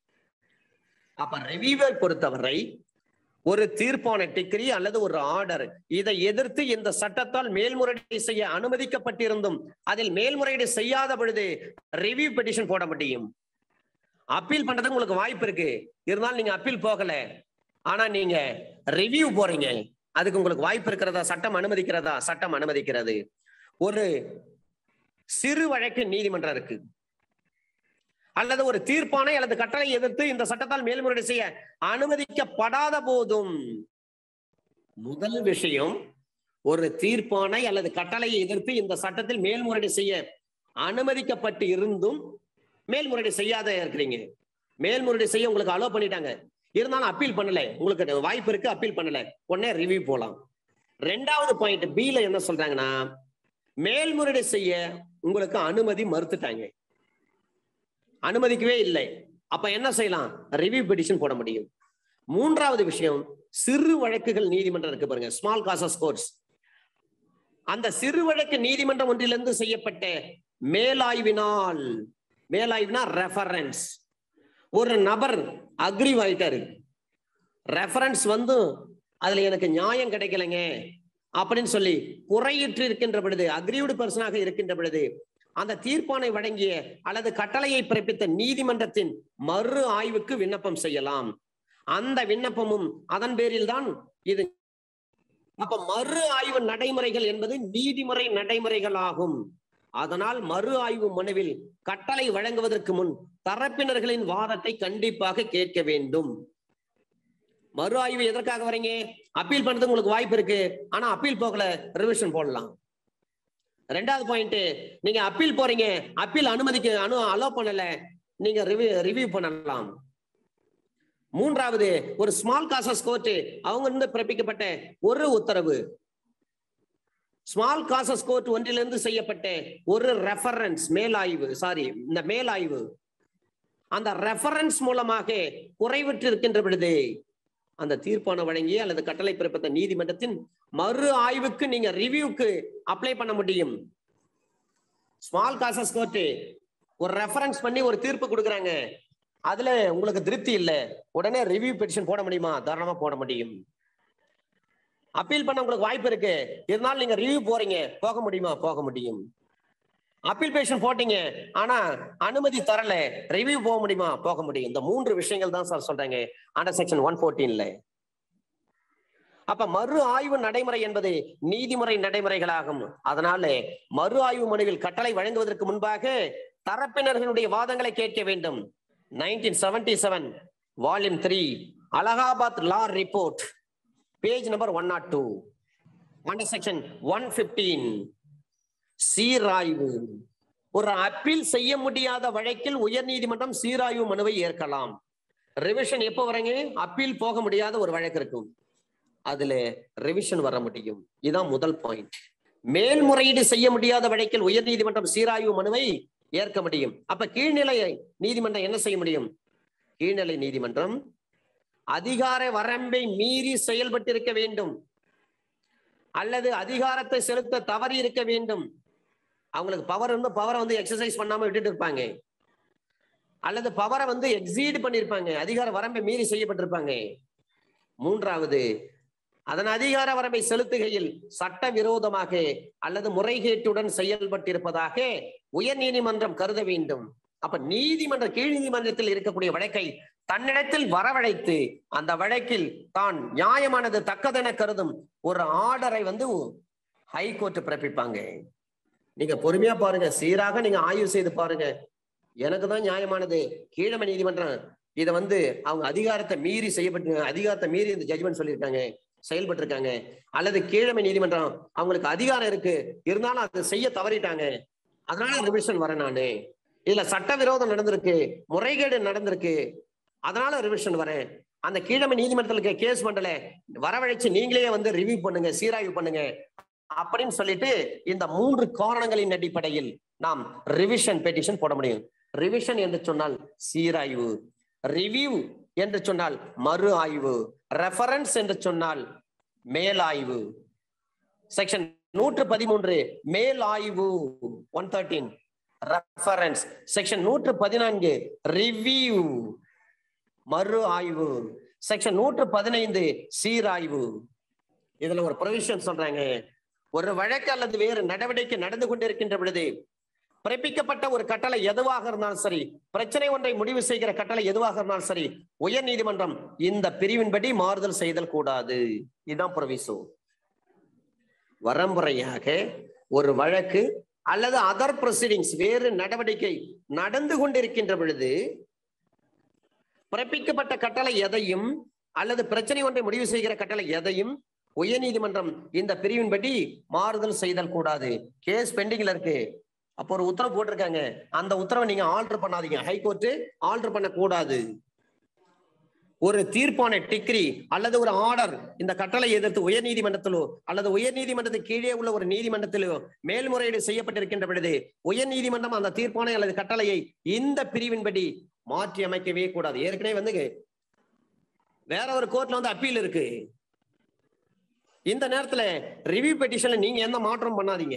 அப்ப ரிவ்யூவை பொறுத்தவரை ஒரு தீர்ப்பான டிகிரி அல்லது ஒரு ஆர்டர் இதை எதிர்த்து இந்த சட்டத்தால் மேல்முறையீடு செய்ய அனுமதிக்கப்பட்டிருந்தும் அதில் மேல்முறையீடு செய்யாத பொழுது ரிவ்யூ பெட்டிஷன் போட முடியும் அப்பீல் பண்றதுக்கு உங்களுக்கு வாய்ப்பு இருக்கு இருந்தாலும் நீங்க அப்பீல் போகல ஆனா நீங்க ரிவ்யூ போறீங்க அதுக்கு உங்களுக்கு வாய்ப்பு இருக்கிறதா சட்டம் அனுமதிக்கிறதா சட்டம் அனுமதிக்கிறது ஒரு சிறு வழக்கு நீதிமன்றம் இருக்கு அல்லது ஒரு தீர்ப்பானை அல்லது கட்டளை எதிர்த்து இந்த சட்டத்தால் மேல்முறையீடு செய்ய அனுமதிக்கப்படாத போதும் முதல் விஷயம் ஒரு தீர்ப்பானை அல்லது கட்டளையை எதிர்த்து இந்த சட்டத்தில் மேல்முறையீடு செய்ய அனுமதிக்கப்பட்டு இருந்தும் மேல்முறையீடு செய்யாத இருக்கிறீங்க மேல்முறையீடு செய்ய உங்களுக்கு அலோ பண்ணிட்டாங்க இருந்தாலும் அப்பீல் பண்ணல உங்களுக்கு வாய்ப்பு இருக்கு அப்பீல் பண்ணல உடனே ரிவ்யூ போலாம் ரெண்டாவது பாயிண்ட் பில என்ன சொல்றாங்கன்னா மேல்முறையீடு செய்ய உங்களுக்கு அனுமதி மறுத்துட்டாங்க அனுமதிக்கவே இல்லை அப்ப என்ன செய்யலாம் ரிவ்யூ பெட்டிஷன் போட முடியும் மூன்றாவது விஷயம் சிறு வழக்குகள் நீதிமன்றம் இருக்கு பாருங்க ஸ்மால் காசஸ் கோர்ட்ஸ் அந்த சிறு வழக்கு நீதிமன்றம் ஒன்றிலிருந்து செய்யப்பட்ட மேலாய்வினால் மேலாய்வினா ரெஃபரன்ஸ் ஒரு நபர் அக்ரிவ் ஆயிட்டாரு ரெஃபரன்ஸ் வந்து அதுல எனக்கு நியாயம் கிடைக்கலைங்க அப்படின்னு சொல்லி குறையிற்று இருக்கின்ற பொழுது அக்ரிவ்டு பர்சனாக இருக்கின்ற பொழுது அந்த தீர்ப்பானை வழங்கிய அல்லது கட்டளையை பிறப்பித்த நீதிமன்றத்தின் மறு ஆய்வுக்கு விண்ணப்பம் செய்யலாம் அந்த விண்ணப்பமும் அதன் பேரில் தான் இது அப்ப மறு ஆய்வு நடைமுறைகள் என்பது நீதிமுறை நடைமுறைகள் ஆகும் அதனால் மறு ஆய்வு மனுவில் கட்டளை வழங்குவதற்கு முன் தரப்பினர்களின் வாதத்தை கண்டிப்பாக கேட்க வேண்டும் மறு ஆய்வு எதற்காக வரீங்க அப்பீல் பண்றதுக்கு உங்களுக்கு வாய்ப்பு இருக்கு ஆனா அப்பீல் போகல ரிவிஷன் போடலாம் ரெண்டாவது பாயிண்ட் நீங்க அப்பீல் போறீங்க அப்பீல் அனுமதிக்க அனு அலோ பண்ணல நீங்க ரிவ்யூ ரிவ்யூ பண்ணலாம் மூன்றாவது ஒரு ஸ்மால் காசஸ் கோர்ட் அவங்க இருந்து பிறப்பிக்கப்பட்ட ஒரு உத்தரவு ஸ்மால் காசஸ் கோர்ட் ஒன்றிலிருந்து செய்யப்பட்ட ஒரு ரெஃபரன்ஸ் மேலாய்வு சாரி இந்த மேலாய்வு அந்த ரெஃபரன்ஸ் மூலமாக குறைவிட்டு இருக்கின்ற பொழுது அந்த தீர்ப்பான வழங்கி அல்லது கட்டளை பிறப்பித்த நீதிமன்றத்தின் மறு ஆய்வுக்கு நீங்க ரிவ்யூக்கு அப்ளை பண்ண முடியும் ஸ்மால் காசஸ் கோர்ட் ஒரு ரெஃபரன்ஸ் பண்ணி ஒரு தீர்ப்பு கொடுக்குறாங்க அதுல உங்களுக்கு திருப்தி இல்லை உடனே ரிவ்யூ பெட்டிஷன் போட முடியுமா தாராளமா போட முடியும் அப்பீல் பண்ண உங்களுக்கு வாய்ப்பு இருக்கு இருந்தாலும் நீங்க ரிவ்யூ போறீங்க போக முடியுமா போக முடியும் அப்பீல் பெட்டிஷன் போட்டீங்க ஆனா அனுமதி தரல ரிவ்யூ போக முடியுமா போக முடியும் இந்த மூன்று விஷயங்கள் தான் சார் சொல்றாங்க அண்டர் செக்ஷன் ஒன் ஃபோர்டீன்ல அப்ப மறு ஆய்வு நடைமுறை என்பது நீதிமுறை நடைமுறைகளாகும் அதனால மறு ஆய்வு மனுவில் கட்டளை வழங்குவதற்கு முன்பாக தரப்பினர்களுடைய வாதங்களை கேட்க வேண்டும் nineteen seventy seven volume three Allahabad law report page number one not two under section one fifteen சீராய்வு ஒரு அப்பீல் செய்ய முடியாத வழக்கில் உயர் நீதிமன்றம் சீராய்வு மனுவை ஏற்கலாம் ரிவிஷன் எப்போ வரங்க அப்பீல் போக முடியாத ஒரு வழக்கு இருக்கும் அதுல ரிவிஷன் வர முடியும் இதுதான் முதல் பாயிண்ட் மேல்முறையீடு செய்ய முடியாத வழக்கில் உயர் நீதிமன்றம் சீராய்வு மனுவை ஏற்க முடியும் அப்ப கீழ்நிலை நீதிமன்றம் என்ன செய்ய முடியும் கீழ்நிலை நீதிமன்றம் அதிகார வரம்பை மீறி செயல்பட்டிருக்க வேண்டும் அல்லது அதிகாரத்தை செலுத்த தவறி இருக்க வேண்டும் அவங்களுக்கு பவர் வந்து பவரை வந்து எக்ஸசைஸ் பண்ணாம விட்டுட்டு இருப்பாங்க அல்லது பவரை வந்து எக்ஸீட் பண்ணிருப்பாங்க அதிகார வரம்பை மீறி செய்யப்பட்டிருப்பாங்க மூன்றாவது அதன் அதிகார வரம்பை செலுத்துகையில் சட்ட விரோதமாக அல்லது முறைகேட்டுடன் செயல்பட்டிருப்பதாக உயர் நீதிமன்றம் கருத வேண்டும் அப்ப நீதிமன்ற கீழ் நீதிமன்றத்தில் இருக்கக்கூடிய வழக்கை தன்னிடத்தில் வரவழைத்து அந்த வழக்கில் தான் நியாயமானது தக்கதென கருதும் ஒரு ஆர்டரை வந்து ஹைகோர்ட் பிறப்பிப்பாங்க நீங்க பொறுமையா பாருங்க சீராக நீங்க ஆய்வு செய்து பாருங்க எனக்கு தான் நியாயமானது கீழமை நீதிமன்றம் இதை வந்து அவங்க அதிகாரத்தை மீறி செய்யப்பட்டு அதிகாரத்தை மீறி இந்த ஜட்ஜ்மெண்ட் சொல்லியிருக்காங்க செயல்பட்டு இருக்காங்க அல்லது கீழமை நீதிமன்றம் அவங்களுக்கு அதிகாரம் இருக்கு இருந்தாலும் அதை செய்ய தவறிட்டாங்க அதனால ரிவிஷன் வரேன் நானு இதுல சட்டவிரோதம் நடந்திருக்கு முறைகேடு நடந்திருக்கு அதனால ரிவிஷன் வரேன் அந்த கீழமை நீதிமன்றத்துல கேஸ் பண்ணல வரவழைச்சு நீங்களே வந்து ரிவ்யூ பண்ணுங்க சீராய்வு பண்ணுங்க அப்படின்னு சொல்லிட்டு இந்த மூன்று காரணங்களின் அடிப்படையில் நாம் ரிவிஷன் பெட்டிஷன் போட முடியும் ரிவிஷன் என்று சொன்னால் சீராய்வு ரிவ்யூ என்று சொன்னால் மறு ஆய்வு ரெஃபரன்ஸ் என்று சொன்னால் மேலாய்வு செக்ஷன் நூற்று பதிமூன்று மேல் ஆய்வு ஒன் தேர்ட்டீன் ரெஃபரன்ஸ் செக்ஷன் நூற்று பதினான்கு ரிவ்யூ மறு ஆய்வு செக்ஷன் நூற்று பதினைந்து சீராய்வு இதுல ஒரு ப்ரொவிஷன் சொல்றாங்க ஒரு வழக்கு அல்லது வேறு நடவடிக்கை நடந்து கொண்டிருக்கின்ற பொழுது பிறப்பிக்கப்பட்ட ஒரு கட்டளை எதுவாக இருந்தாலும் சரி பிரச்சனை ஒன்றை முடிவு செய்கிற கட்டளை எதுவாக இருந்தாலும் சரி உயர் நீதிமன்றம் இந்த பிரிவின்படி மாறுதல் செய்தல் கூடாது இதுதான் ப்ரொவிசோ வரம்புறையாக ஒரு வழக்கு அல்லது அதர் ப்ரொசீடிங்ஸ் வேறு நடவடிக்கை நடந்து கொண்டிருக்கின்ற பொழுது பிறப்பிக்கப்பட்ட கட்டளை எதையும் அல்லது பிரச்சனை ஒன்றை முடிவு செய்கிற கட்டளை எதையும் உயர்நீதிமன்றம் இந்த பிரிவின்படி மாறுதல் செய்தல் கூடாது கேஸ் பெண்டிங்ல இருக்கு அப்போ ஒரு உத்தரவு போட்டிருக்காங்க அந்த உத்தரவை நீங்க ஆல்டர் பண்ணாதீங்க ஹைகோர்ட் ஆல்டர் பண்ண கூடாது ஒரு தீர்ப்பான டிகிரி அல்லது ஒரு ஆர்டர் இந்த கட்டளை எதிர்த்து உயர் நீதிமன்றத்திலோ அல்லது உயர் நீதிமன்றத்துக்கு கீழே உள்ள ஒரு நீதிமன்றத்திலோ மேல்முறையீடு செய்யப்பட்டிருக்கின்ற பொழுது உயர் நீதிமன்றம் அந்த தீர்ப்பானை அல்லது கட்டளையை இந்த பிரிவின்படி மாற்றி அமைக்கவே கூடாது ஏற்கனவே வந்து வேற ஒரு கோர்ட்ல வந்து அப்பீல் இருக்கு இந்த நேரத்துல ரிவ்யூ பெட்டிஷன்ல நீங்க எந்த மாற்றம் பண்ணாதீங்க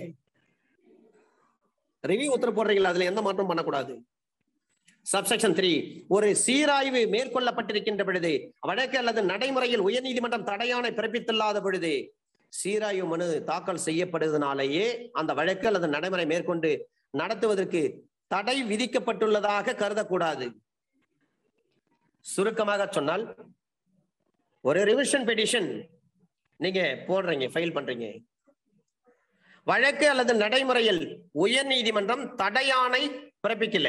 ரிவ்யூ உத்தரவு போடுறீங்களா அதுல எந்த மாற்றம் பண்ணக்கூடாது சப்செக்ஷன் த்ரீ ஒரு சீராய்வு மேற்கொள்ளப்பட்டிருக்கின்ற பொழுது வழக்கு அல்லது நடைமுறையில் உயர்நீதிமன்றம் தடையானை பிறப்பித்துள்ளாத பொழுது சீராய்வு மனு தாக்கல் செய்யப்படுவதனாலேயே அந்த வழக்கு அல்லது நடைமுறை மேற்கொண்டு நடத்துவதற்கு தடை விதிக்கப்பட்டுள்ளதாக கருதக்கூடாது சுருக்கமாக சொன்னால் ஒரு ரிவிஷன் பெட்டிஷன் நீங்க போடுறீங்க ஃபைல் பண்றீங்க வழக்கு அல்லது நடைமுறையில் உயர் நீதிமன்றம் தடையானை பிறப்பிக்கல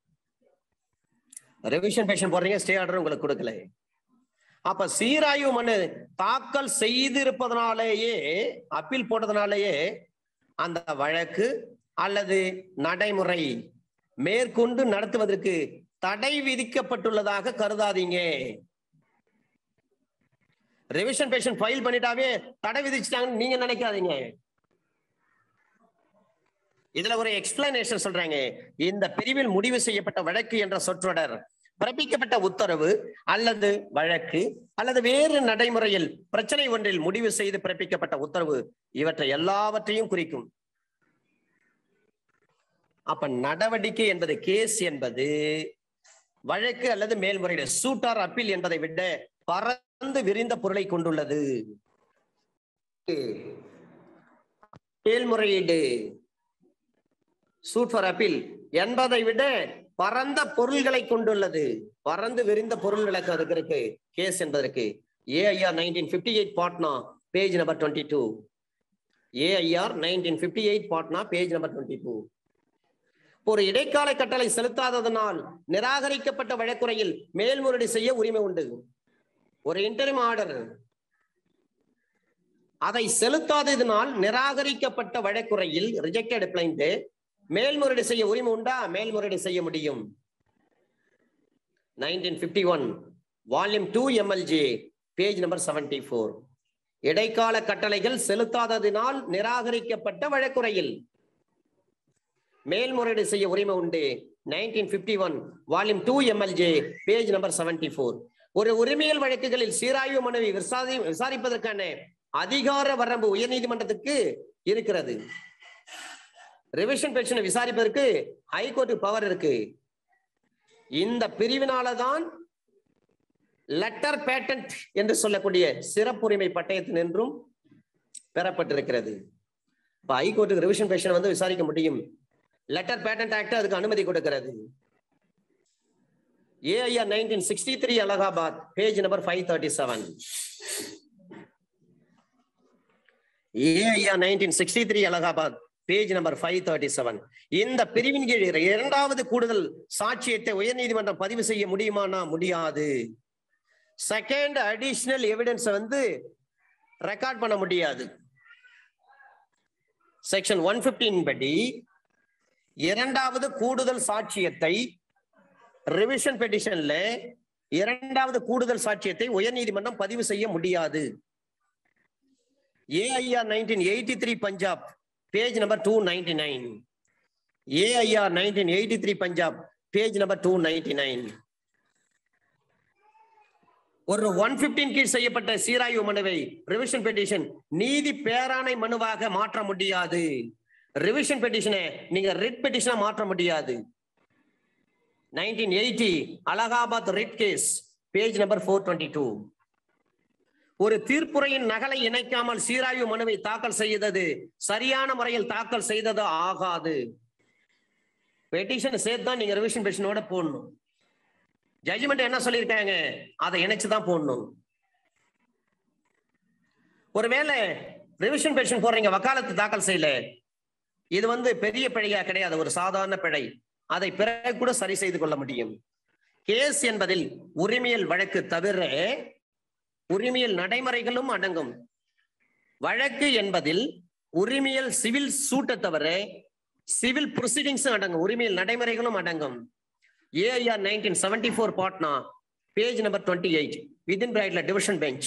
ரிவிஷன் பெட்டிஷன் போடுறீங்க ஸ்டே ஆர்டர் உங்களுக்கு கொடுக்கல அப்ப சீராய்வு மனு தாக்கல் செய்திருப்பதனாலேயே அப்பீல் போட்டதுனாலேயே அந்த வழக்கு அல்லது நடைமுறை மேற்கொண்டு நடத்துவதற்கு தடை விதிக்கப்பட்டுள்ளதாக கருதாதீங்க ரிவிஷன் பெட்டிஷன் ஃபைல் பண்ணிட்டாவே தடை விதிச்சிட்டாங்கன்னு நீங்க நினைக்காதீங்க இதுல ஒரு எக்ஸ்பிளனேஷன் சொல்றாங்க இந்த பிரிவில் முடிவு செய்யப்பட்ட வழக்கு என்ற சொற்றொடர் பிறப்பிக்கப்பட்ட உத்தரவு அல்லது வழக்கு அல்லது வேறு நடைமுறையில் பிரச்சனை ஒன்றில் முடிவு செய்து பிறப்பிக்கப்பட்ட உத்தரவு இவற்றை எல்லாவற்றையும் குறிக்கும் அப்ப நடவடிக்கை என்பது கேஸ் என்பது வழக்கு அல்லது மேல்முறையீடு சூட்டார் அப்பீல் என்பதை விட பறந்து விரிந்த பொருளை கொண்டுள்ளது மேல்முறையீடு சூட் ஃபார் அப்பீல் என்பதை விட பரந்த பொருள்களை கொண்டுள்ளது பறந்து விரிந்த பொருள் விளக்கு அதுக்கு இருக்கு கேஸ் என்பதற்கு AIR nineteen fifty eight Patna page number twenty two AIR nineteen fifty eight Patna page number twenty two ஒரு இடைக்கால கட்டளை செலுத்தாததனால் நிராகரிக்கப்பட்ட வழக்குறையில் மேல்முறையீடு செய்ய உரிமை உண்டு ஒரு இன்டரிம் ஆர்டர் அதை செலுத்தாததினால் நிராகரிக்கப்பட்ட வழக்குறையில் ரிஜெக்டட் பிளைண்ட் மேல்முறையீடு செய்ய உரிமை உண்டா மேல்முறையீடு செய்ய முடியும் nineteen fifty one volume two MLJ page number seventy four இடைக்கால கட்டளைகள் செலுத்தாததினால் நிராகரிக்கப்பட்ட வழக்குறையில் மேல்முறையீடு செய்ய உரிமை உண்டு nineteen fifty one volume two MLJ page number seventy four ஒரு உரிமையல் வழக்குகளில் சீராய்வு மனுவை விசாரி விசாரிப்பதற்கான அதிகார வரம்பு உயர்நீதிமன்றத்துக்கு இருக்கிறது ரிவிஷன் பென்ஷனை விசாரிப்பதற்கு ஹைகோர்ட் பவர் இருக்கு இந்த பிரிவினாலதான் லெட்டர் பேட்டன்ட் என்று சொல்லக்கூடிய சிறப்புரிமை பட்டயத்தினின்றும் பெறப்பட்டிருக்கிறது இப்ப ஹைகோர்ட்டுக்கு ரிவிஷன் பென்ஷன் வந்து விசாரிக்க முடியும் லெட்டர் பேட்டன்ட் ஆக்ட் அதுக்கு அனுமதி கொடுக்கிறது AIR nineteen sixty three Allahabad page number five thirty seven AIR nineteen sixty three Allahabad page number five thirty seven இந்த பிரிவின் கீழ் இரண்டாவது கூடுதல் சாட்சியத்தை உயர்நீதிமன்றம் பதிவு செய்ய முடியுமானா முடியாது செகண்ட் அடிஷனல் எவிடன்ஸ் வந்து ரெக்கார்ட் பண்ண முடியாது செக்ஷன் ஒன் பிப்டீன் படி இரண்டாவது கூடுதல் சாட்சியத்தை ரிவிஷன் பெட்டிஷன்ல இரண்டாவது கூடுதல் சாட்சியத்தை உயர்நீதிமன்றம் பதிவு செய்ய முடியாது AIR nineteen eighty three Punjab page number two ninety nine AIR nineteen eighty three Punjab page number two ninety nine ஒரு ஒன் பிப்டீன் கீழ் செய்யப்பட்ட சீராய்வு மனுவை ரிவிஷன் பெட்டிஷன் நீதி பேராணை மனுவாக மாற்ற முடியாது ரிவிஷன் பெட்டிஷனை நீங்க ரிட் பெட்டிஷனா மாற்ற முடியாது nineteen eighty Allahabad writ case page number four twenty two ஒரு தீர்ப்புரையின் நகலை இணைக்காமல் சீராய்வு மனுவை தாக்கல் செய்தது சரியான முறையில் தாக்கல் செய்தது ஆகாது பெட்டிஷன் சேர்த்து தான் நீங்க ரிவிஷன் பெட்டிஷனோட போடணும் ஜட்ஜ்மெண்ட் என்ன சொல்லியிருக்காங்க அதை இணைச்சு தான் போடணும் ஒருவேளை ரிவிஷன் பெட்டிஷன் போடுறீங்க வக்காலத்து தாக்கல் செய்யல இது வந்து பெரிய பிழையா கிடையாது ஒரு சாதாரண பிழை அதை பிறகு கூட சரி செய்து கொள்ள முடியும் கேஸ் என்பதில் உரிமையல் வழக்கு தவிர உரிமையல் நடைமுறைகளும் அடங்கும் வழக்கு என்பதில் உரிமையல் சிவில் சூட்டை தவிர சிவில் ப்ரொசீடிங்ஸும் அடங்கும் உரிமையல் நடைமுறைகளும் அடங்கும் AIR nineteen seventy four Patna page number twenty eight within பிரைட்ல டிவிஷன் பெஞ்ச்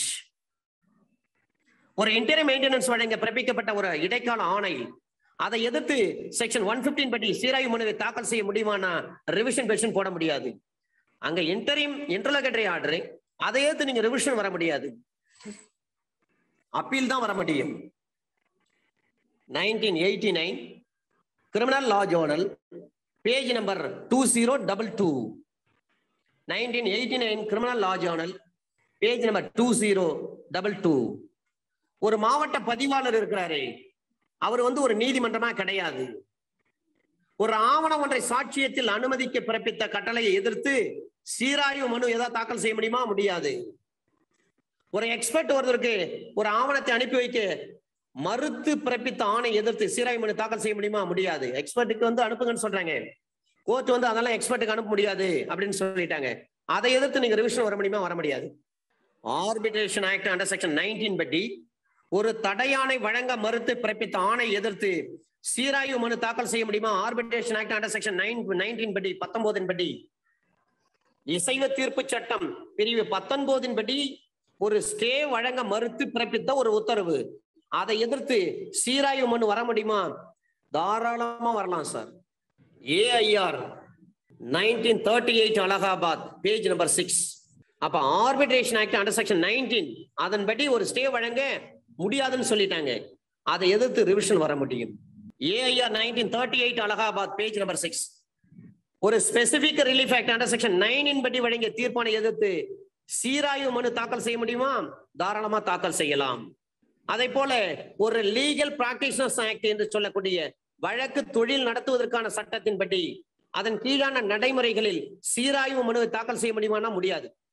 ஒரு இன்டர் மெயின்டெனன்ஸ் வழங்க பிறப்பிக்கப்பட்ட ஒரு இடைக்கால ஆணை அதை எதிர்த்து செக்ஷன் ஒன் பிப்டீன் படி சீராய்வு மனுவை தாக்கல் செய்ய முடியுமானா ரிவிஷன் பென்ஷன் போட முடியாது அங்க இன்டரிம் இன்டர்லகேட்டரி ஆர்டர் அதை ஏத்து நீங்க ரிவிஷன் வர முடியாது அப்பீல் தான் வர முடியும் nineteen eighty nine criminal law journal page number two zero double two nineteen eighty nine criminal law journal page number two zero double two ஒரு மாவட்ட பதிவாளர் இருக்கிறாரு அவர் வந்து ஒரு நீதிமன்றமா கிடையாது ஒரு ஆவணம் ஒன்றை சாட்சியத்தில் அனுமதிக்க பிறப்பித்த கட்டளையை எதிர்த்து சீராய்வு மனு ஏதாவது தாக்கல் செய்ய முடியுமா முடியாது ஒரு எக்ஸ்பர்ட் ஒருத்தருக்கு ஒரு ஆவணத்தை அனுப்பி வைக்க மறுத்து பிறப்பித்த ஆணை எதிர்த்து சீராய்வு மனு தாக்கல் செய்ய முடியுமா முடியாது எக்ஸ்பர்ட்டுக்கு வந்து அனுப்புங்கன்னு சொல்றாங்க கோர்ட் வந்து அதெல்லாம் எக்ஸ்பர்ட்டுக்கு அனுப்ப முடியாது அப்படின்னு சொல்லிட்டாங்க அதை எதிர்த்து நீங்க ரிவிஷன் வர முடியுமா வர முடியாது arbitration act under section nineteen படி ஒரு தடையாணை வழங்க மறுத்து பிறப்பித்த ஆணை எதிர்த்து சீராய்வு மனு தாக்கல் செய்ய முடியுமா arbitration act under section nine nineteen படி பத்தொன்பதின் படி இசைவு தீர்ப்பு சட்டம் பிரிவு பத்தொன்பதின் படி ஒரு ஸ்டே வழங்க மறுத்து பிறப்பித்த ஒரு உத்தரவு அதை எதிர்த்து சீராய்வு மனு வர முடியுமா தாராளமா வரலாம் sir AIR nineteen thirty eight Allahabad page number six அப்ப arbitration act under section nineteen அதன்படி ஒரு ஸ்டே வழங்க முடியாதுன்னு சொல்லிட்டாங்க அதை எதிர்த்து ரிவிஷன் வர முடியும் AIR nineteen thirty eight Allahabad page number six ஒரு specific relief act under section நைனின் படி வழங்கிய தீர்ப்பானை எதிர்த்து சீராய்வு மனு தாக்கல் செய்ய முடியுமா தாராளமா தாக்கல் செய்யலாம் அதே போல ஒரு லீகல் பிராக்டிஷனர்ஸ் ஆக்ட் என்று சொல்லக்கூடிய வழக்கு தொழில் நடத்துவதற்கான சட்டத்தின்படி அதன் கீழான நடைமுறைகளில் சீராய்வு மனுவை தாக்கல் செய்ய முடியுமானா முடியாது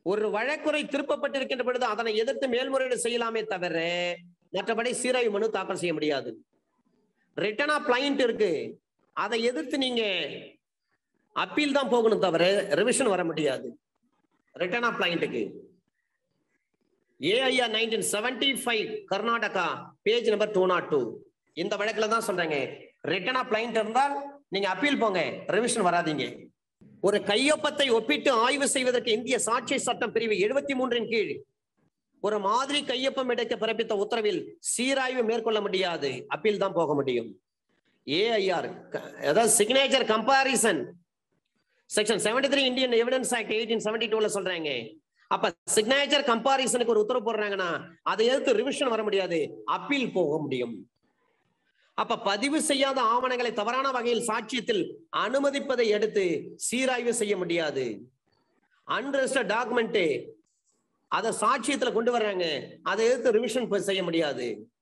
ஒரு வழக்குறை திருப்பப்பட்டிருக்கின்ற பொழுது அதனை எதிர்த்து மேல்முறையீடு செய்யலாமே தவிர மற்றபடி சீராய்வு மனு தாக்கல் செய்ய முடியாது ரிட்டர்ன் ஆஃப் பிளைண்ட் இருக்கு அதை எதிர்த்து நீங்க அப்பீல் தான் போகணும் தவிர ரிவிஷன் வர முடியாது ரிட்டர்ன் ஆஃப் பிளைண்ட்டுக்கு AIR nineteen seventy five Karnataka page number two not two இந்த வழக்குல தான் சொல்றாங்க ரிட்டர்ன் ஆஃப் பிளைண்ட் இருந்தால் நீங்க அப்பீல் போங்க ரிவிஷன் வராதீங்க ஒரு கையொப்பத்தை ஒப்பிட்டு ஆய்வு செய்வதற்கு இந்திய சாட்சி சட்டம் பிரிவு எழுபத்தி மூன்றின் கீழ் ஒரு மாதிரி கையொப்பம் எடுக்க பிறப்பித்த உத்தரவில் சீராய்வு மேற்கொள்ள முடியாது அப்பீல் தான் போக முடியும் ஏஐஆர் அதாவது signature comparison section seventy three Indian Evidence Act eighteen seventy டூல சொல்றாங்க அப்ப சிக்னேச்சர் கம்பாரிசனுக்கு ஒரு உத்தரவு போடுறாங்கன்னா அதை எதிர்த்து ரிவிஷன் வர முடியாது அப்பீல் போக முடியும் அப்ப பதிவு செய்யாத ஆவணங்களை தவறான வகையில் சாட்சியத்தில் அனுமதிப்பதை எடுத்து சீராய்வு செய்ய முடியாது அன்ரெஜிஸ்டர்ட் டாக்குமெண்ட் அதை சாட்சியத்துல கொண்டு வர்றாங்க அதை எதிர்த்து ரிவிஷன் செய்ய முடியாது